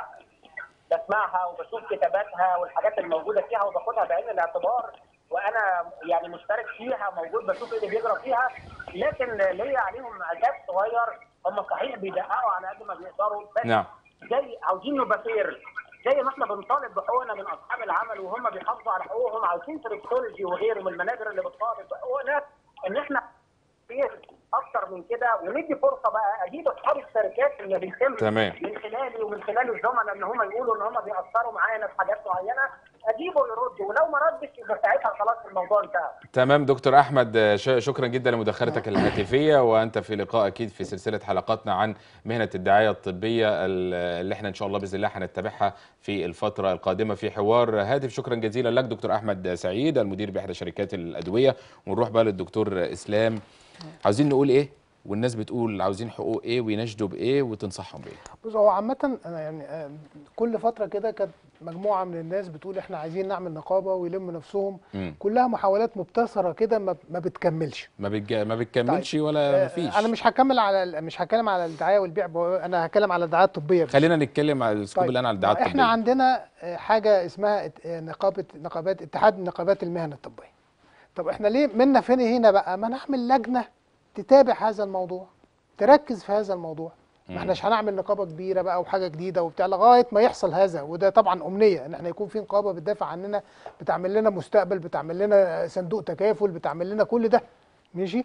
بسمعها وبشوف كتاباتها والحاجات الموجوده فيها وباخدها بعين الاعتبار وانا يعني مشترك فيها موجود بشوف ايه اللي بيجرى فيها لكن ليا عليهم عتاب صغير هم صحيح بيدققوا على قد ما بيقدروا بس نعم زي عاوزين نبقى فير زي ما احنا بنطالب بحقوقنا من اصحاب العمل وهم بيحافظوا على حقوقهم عاوزين تريبتولوجي وغيره من المنابر اللي بتطالب بحقوقنا ان احنا فير اكتر من كده وندي فرصه بقى اجيب اصحاب الشركات اللي بيتم تمام. من خلالي ومن خلال الزملاء ان هم يقولوا ان هم بيأثروا معانا في حاجات معينه اجيبه يرد ولو ما ردش يبقى ساعتها خلاص الموضوع انتهى تمام دكتور احمد آه، ش- شكرا جدا لمداخلتك الهاتفيه وانت في لقاء اكيد في سلسله حلقاتنا عن مهنه الدعايه الطبيه ال- اللي احنا ان شاء الله باذن الله هنتبعها في الفتره القادمه في حوار هاتف شكرا جزيلا لك دكتور احمد سعيد المدير باحدى شركات الادويه ونروح بقى للدكتور اسلام عاوزين نقول ايه والناس بتقول عاوزين حقوق ايه ويناشدوا بايه وتنصحهم بايه بص هو عامة أنا يعني آه، كل فترة كده كانت مجموعة من الناس بتقول احنا عايزين نعمل نقابة ويلموا نفسهم مم. كلها محاولات مبتسرة كده ما ما بتكملش ما بتج... ما بتكملش طيب. ولا آه، مفيش انا مش هكمل على ال- مش هتكلم على الدعايه والبيع بو- انا هتكلم على الدعايه الطبيه بس. خلينا نتكلم على السكوب طيب. اللي انا على الدعايه احنا الطبيه عندنا آه، حاجه اسمها ات- آه، نقابه نقابات اتحاد نقابات المهن الطبيه طب احنا ليه منا فين هنا بقى ما نعمل لجنه تتابع هذا الموضوع تركز في هذا الموضوع ما احناش هنعمل نقابه كبيره بقى وحاجه جديده وبتاع لغايه ما يحصل هذا وده طبعا امنيه ان احنا يكون في نقابه بتدافع عننا بتعمل لنا مستقبل بتعمل لنا صندوق تكافل بتعمل لنا كل ده ماشي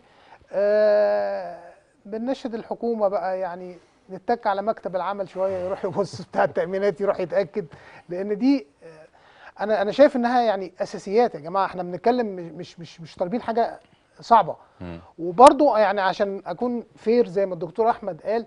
آه بننشد الحكومه بقى يعني نتك على مكتب العمل شويه يروح يبص بتاع التامينات يروح يتاكد لان دي آه، انا انا شايف انها يعني اساسيات يا جماعه احنا بنتكلم مش مش مش, مش طالبين حاجه صعبه وبرضو يعني عشان اكون فير زي ما الدكتور احمد قال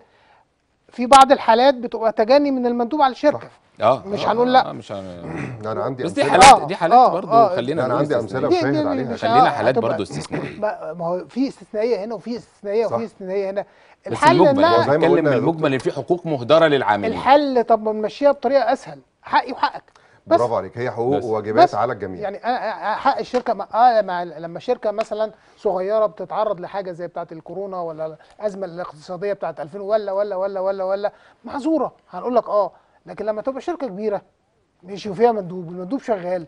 في بعض الحالات بتبقى تجني من المندوب على الشركه اه مش آه، هنقول لا. آه، مش هن... انا عندي بس دي أمثلة- حالات آه، دي حالات آه، برضه آه، خلينا انا نقول عندي امثله استثنائية. دي- وشاهد دي- عليها مش- خلينا آه، حالات هتبقى- برضه استثنائيه ما ما هو في استثنائيه هنا وفي استثنائيه صح. وفي استثنائيه هنا بس الحل المجمل هو هو زي ما انها بنتكلم قلنا يا المجمل ان في حقوق مهدره للعاملين الحل طب ما نمشيها بطريقه اسهل حقي وحقك بس برافو عليك هي حقوق بس- وواجبات بس على الجميع يعني انا حق الشركه ما- اه لما لما شركه مثلا صغيره بتتعرض لحاجه زي بتاعه الكورونا ولا الازمه الاقتصاديه بتاعه 2000 ولا ولا ولا ولا ولا معذوره هنقول لك اه لكن لما تبقى شركه كبيره ماشي وفيها مندوب والمندوب شغال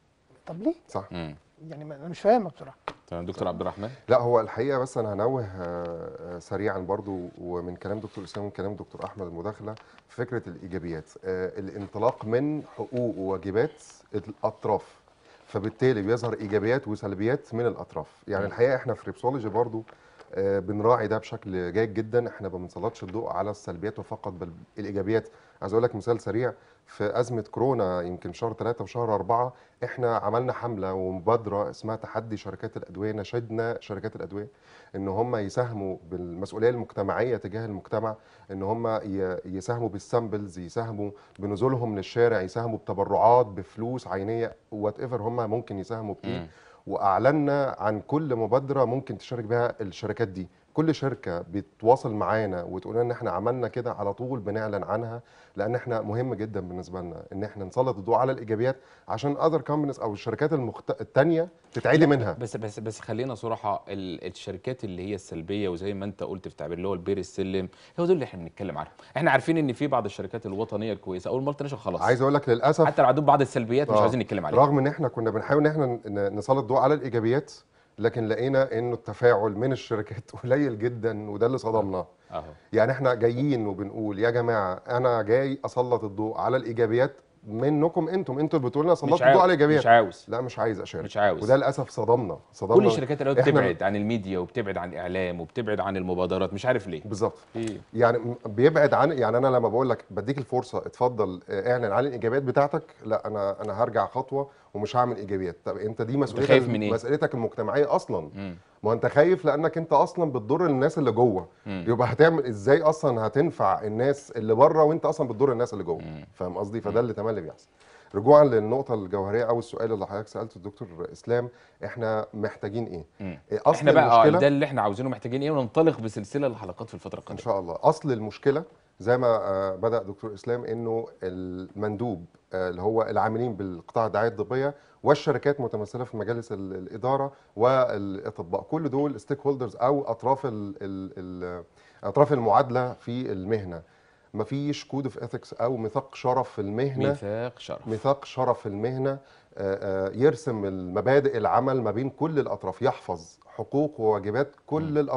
طب ليه؟ صح مم. يعني ما- انا مش فاهمها بصراحه تمام دكتور عبد الرحمن لا هو الحقيقه بس انا هنوه آه، آه، سريعا برضو ومن كلام دكتور اسلام ومن كلام دكتور احمد المداخله في فكره الايجابيات آه، الانطلاق من حقوق وواجبات الاطراف فبالتالي بيظهر ايجابيات وسلبيات من الاطراف يعني الحقيقه احنا في ريبسولوجي برضو آه، بنراعي ده بشكل جيد جدا احنا ما بنسلطش الضوء على السلبيات وفقط بل الايجابيات عايز اقول لك مثال سريع في ازمه كورونا يمكن شهر ثلاثة وشهر أربعة احنا عملنا حمله ومبادره اسمها تحدي شركات الادويه نشدنا شركات الادويه ان هم يساهموا بالمسؤوليه المجتمعيه تجاه المجتمع ان هم ي- يساهموا بالسامبلز يساهموا بنزولهم للشارع يساهموا بتبرعات بفلوس عينيه وات ايفر هم ممكن يساهموا بايه مم. واعلنا عن كل مبادره ممكن تشارك بها الشركات دي كل شركه بتواصل معانا وتقول لنا ان احنا عملنا كده على طول بنعلن عنها لان احنا مهم جدا بالنسبه لنا ان احنا نسلط الضوء على الايجابيات عشان اذر كومبانيز او الشركات المخت... التانيه تتعدي منها بس بس بس خلينا صراحه ال- الشركات اللي هي السلبيه وزي ما انت قلت في تعبير اللي هو البير السلم هو دول اللي احنا بنتكلم عنهم احنا عارفين ان في بعض الشركات الوطنيه الكويسه او المالتي ناشونال خلاص عايز اقول لك للاسف حتى لو عندهم بعض السلبيات مش آه، عايزين نتكلم عليها رغم ان احنا كنا بنحاول ان احنا ن- نسلط الضوء على الايجابيات لكن لقينا انه التفاعل من الشركات قليل جدا وده اللي صدمنا اهو يعني احنا جايين وبنقول يا جماعه انا جاي اسلط الضوء على الايجابيات منكم انتم انتوا اللي بتقولوا لنا مش سلطوا الضوء على عاوز الايجابيات مش عاوز لا مش عايز اشارك مش عاوز. وده للاسف صدمنا صدمنا كل الشركات اللي إحنا- بتبعد عن الميديا وبتبعد عن الاعلام وبتبعد عن المبادرات مش عارف ليه بالظبط ايه يعني م- بيبعد عن يعني انا لما بقول لك بديك الفرصه اتفضل اه، اعلن عن الايجابيات بتاعتك لا انا انا هرجع خطوه ومش هعمل ايجابيات طب انت دي مسؤوليتك خايف من إيه؟ مسؤوليتك المجتمعيه اصلا مم. ما انت خايف لانك انت اصلا بتضر الناس اللي جوه مم. يبقى هتعمل ازاي اصلا هتنفع الناس اللي بره وانت اصلا بتضر الناس اللي جوه فاهم قصدي فده اللي تملي بيحصل رجوعا للنقطه الجوهريه او السؤال اللي حضرتك سالته الدكتور اسلام احنا محتاجين ايه مم. إيه اصل احنا بقى اه المشكله ده اللي احنا عاوزينه محتاجين ايه وننطلق بسلسله الحلقات في الفتره ان القادمه شاء الله اصل المشكله زي ما آه، بدا دكتور اسلام انه المندوب آه، اللي هو العاملين بالقطاع الدعايه الطبيه والشركات متمثله في مجالس ال- الاداره والاطباء كل دول ستيك هولدرز او اطراف ال ال ال اطراف المعادله في المهنه مفيش كود اوف اثكس او ميثاق شرف في المهنه ميثاق شرف ميثاق شرف المهنة آه، آه، يرسم المبادئ العمل ما بين كل الأطراف يحفظ حقوق وواجبات كل الأطراف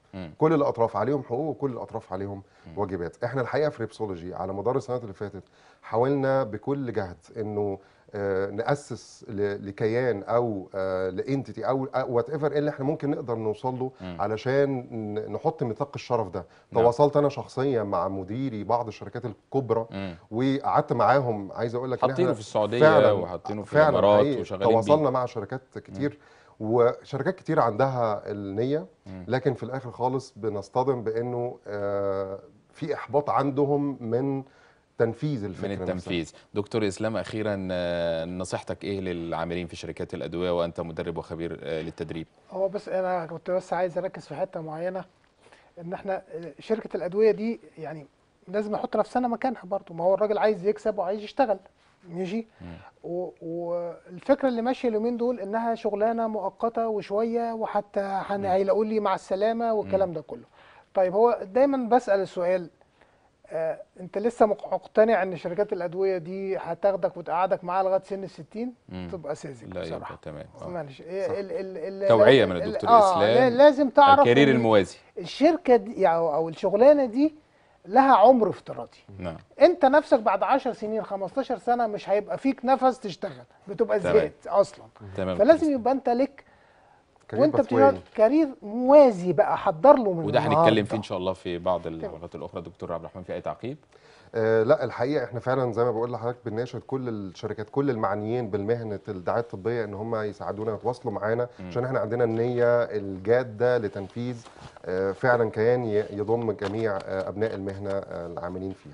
مم. كل الاطراف عليهم حقوق وكل الاطراف عليهم واجبات احنا الحقيقه في ريبسولوجي على مدار السنوات اللي فاتت حاولنا بكل جهد انه آه، ناسس ل- لكيان او لانتيتي او وات ايفر اللي احنا ممكن نقدر نوصل له مم. علشان ن- نحط ميثاق الشرف ده نعم. تواصلت انا شخصيا مع مديري بعض الشركات الكبرى مم. وقعدت معاهم عايز اقول لك إن حاطينه إحنا في السعوديه فعلا وحاطينه في فعلا الامارات حقيقي وشغالين بيه تواصلنا مع شركات كتير وشركات كتير عندها النيه مم. لكن في الاخر خالص بنصطدم بانه آه، في احباط عندهم من تنفيذ الفكره من نفسها. التنفيذ دكتور اسلام اخيرا آه، نصيحتك ايه للعاملين في شركات الادويه وانت مدرب وخبير آه، للتدريب هو بس انا كنت بس عايز اركز في حته معينه ان احنا شركه الادويه دي يعني لازم نحط نفسنا مكانها برضو ما هو الراجل عايز يكسب وعايز يشتغل ماشي و- والفكره اللي ماشيه اليومين دول انها شغلانه مؤقته وشويه وحتى هن- هيلاقوا لي مع السلامه والكلام ده كله طيب هو دايما بسال السؤال آه انت لسه مق- مقتنع ان شركات الادويه دي هتاخدك وتقعدك معاها لغايه سن ال 60 مم. تبقى ساذج لا يبقى بصراحه تمام آه. معلش إيه ال ال ال توعية من ال- الدكتور آه إسلام. لا- لازم تعرف الكارير إن الموازي الشركه دي يعني او أو الشغلانه دي لها عمر افتراضي نعم انت نفسك بعد 10 سنين 15 سنه مش هيبقى فيك نفس تشتغل بتبقى تمام. زهقت اصلا تمام فلازم يبقى انت لك كارير وانت باثواي. بتشتغل كارير موازي بقى حضر له من وده هنتكلم النهاردة. فيه ان شاء الله في بعض الحلقات الاخرى دكتور عبد الرحمن في اي تعقيب آه لا الحقيقه احنا فعلا زي ما بقول لحضرتك بنناشد كل الشركات كل المعنيين بالمهنه الدعايه الطبيه ان هم يساعدونا يتواصلوا معانا عشان احنا عندنا النيه الجاده لتنفيذ آه فعلا كيان ي- يضم جميع آه ابناء المهنه آه العاملين فيها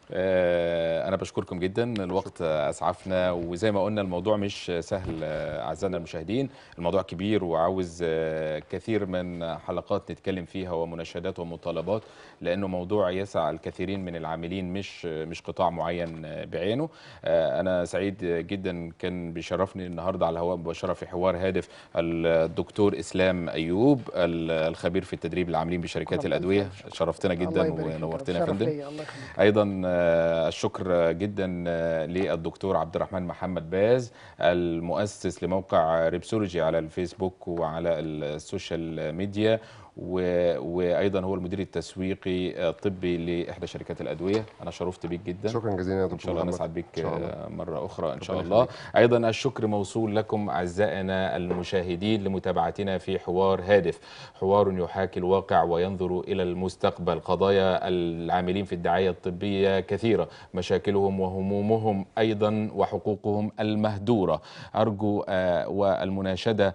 آه، انا بشكركم جدا الوقت آه، اسعفنا وزي ما قلنا الموضوع مش سهل آه، اعزائنا المشاهدين الموضوع كبير وعاوز آه، كثير من حلقات نتكلم فيها ومناشدات ومطالبات لانه موضوع يسع الكثيرين من العاملين مش مش قطاع معين آه، بعينه آه، انا سعيد جدا كان بيشرفني النهارده على الهواء مباشره في حوار هادف الدكتور اسلام ايوب ال- الخبير في التدريب العاملين بشركات ربنا الادويه يخليك. شرفتنا الله جدا يبارك فيك. ونورتنا يا شرف فندم ليا، الله يخليك ايضا آه، الشكر جدا آه، للدكتور عبد الرحمن محمد باز المؤسس لموقع ريبسولوجي على الفيسبوك وعلى السوشيال ميديا و- وايضا هو المدير التسويقي الطبي لاحدى شركات الادويه انا شرفت بيك جدا شكرا جزيلا يا ان دكتور شاء الله محمد. نسعد بك إن شاء الله. آه، مره اخرى ان شاء ربنا الله ايضا الشكر موصول لكم اعزائنا المشاهدين لمتابعتنا في حوار هادف حوار يحاكي الواقع وينظر الى المستقبل قضايا العاملين في الدعايه الطبيه كثيره مشاكلهم وهمومهم ايضا وحقوقهم المهدوره ارجو آه، والمناشده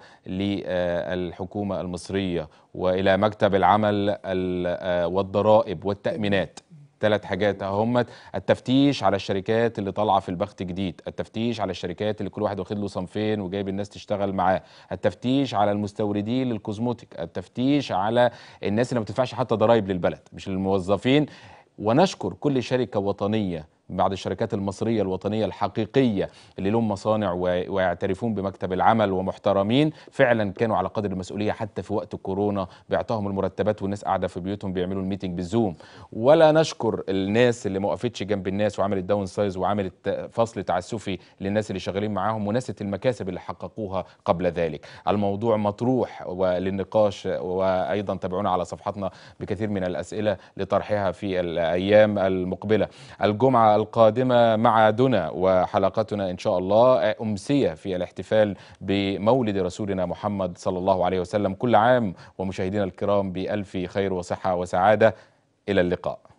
للحكومه المصريه والى مكتب العمل ال- آه، والضرائب والتامينات ثلاث حاجات اهمت التفتيش على الشركات اللي طالعه في البخت جديد التفتيش على الشركات اللي كل واحد واخد له صنفين وجايب الناس تشتغل معاه التفتيش على المستوردين للكوزموتيك التفتيش على الناس اللي ما بتدفعش حتى ضرائب للبلد مش للموظفين ونشكر كل شركه وطنيه بعض الشركات المصرية الوطنية الحقيقية اللي لهم مصانع و- ويعترفون بمكتب العمل ومحترمين فعلا كانوا على قدر المسؤولية حتى في وقت كورونا بيعطاهم المرتبات والناس قاعدة في بيوتهم بيعملوا الميتنج بالزوم ولا نشكر الناس اللي ما وقفتش جنب الناس وعملت داون سايز وعملت فصل تعسفي للناس اللي شغالين معاهم ونست المكاسب اللي حققوها قبل ذلك الموضوع مطروح وللنقاش وأيضا تابعونا على صفحتنا بكثير من الأسئلة لطرحها في الأيام المقبلة الجمعة القادمة مع دنا وحلقتنا إن شاء الله أمسية في الاحتفال بمولد رسولنا محمد صلى الله عليه وسلم كل عام ومشاهدينا الكرام بألف خير وصحة وسعادة إلى اللقاء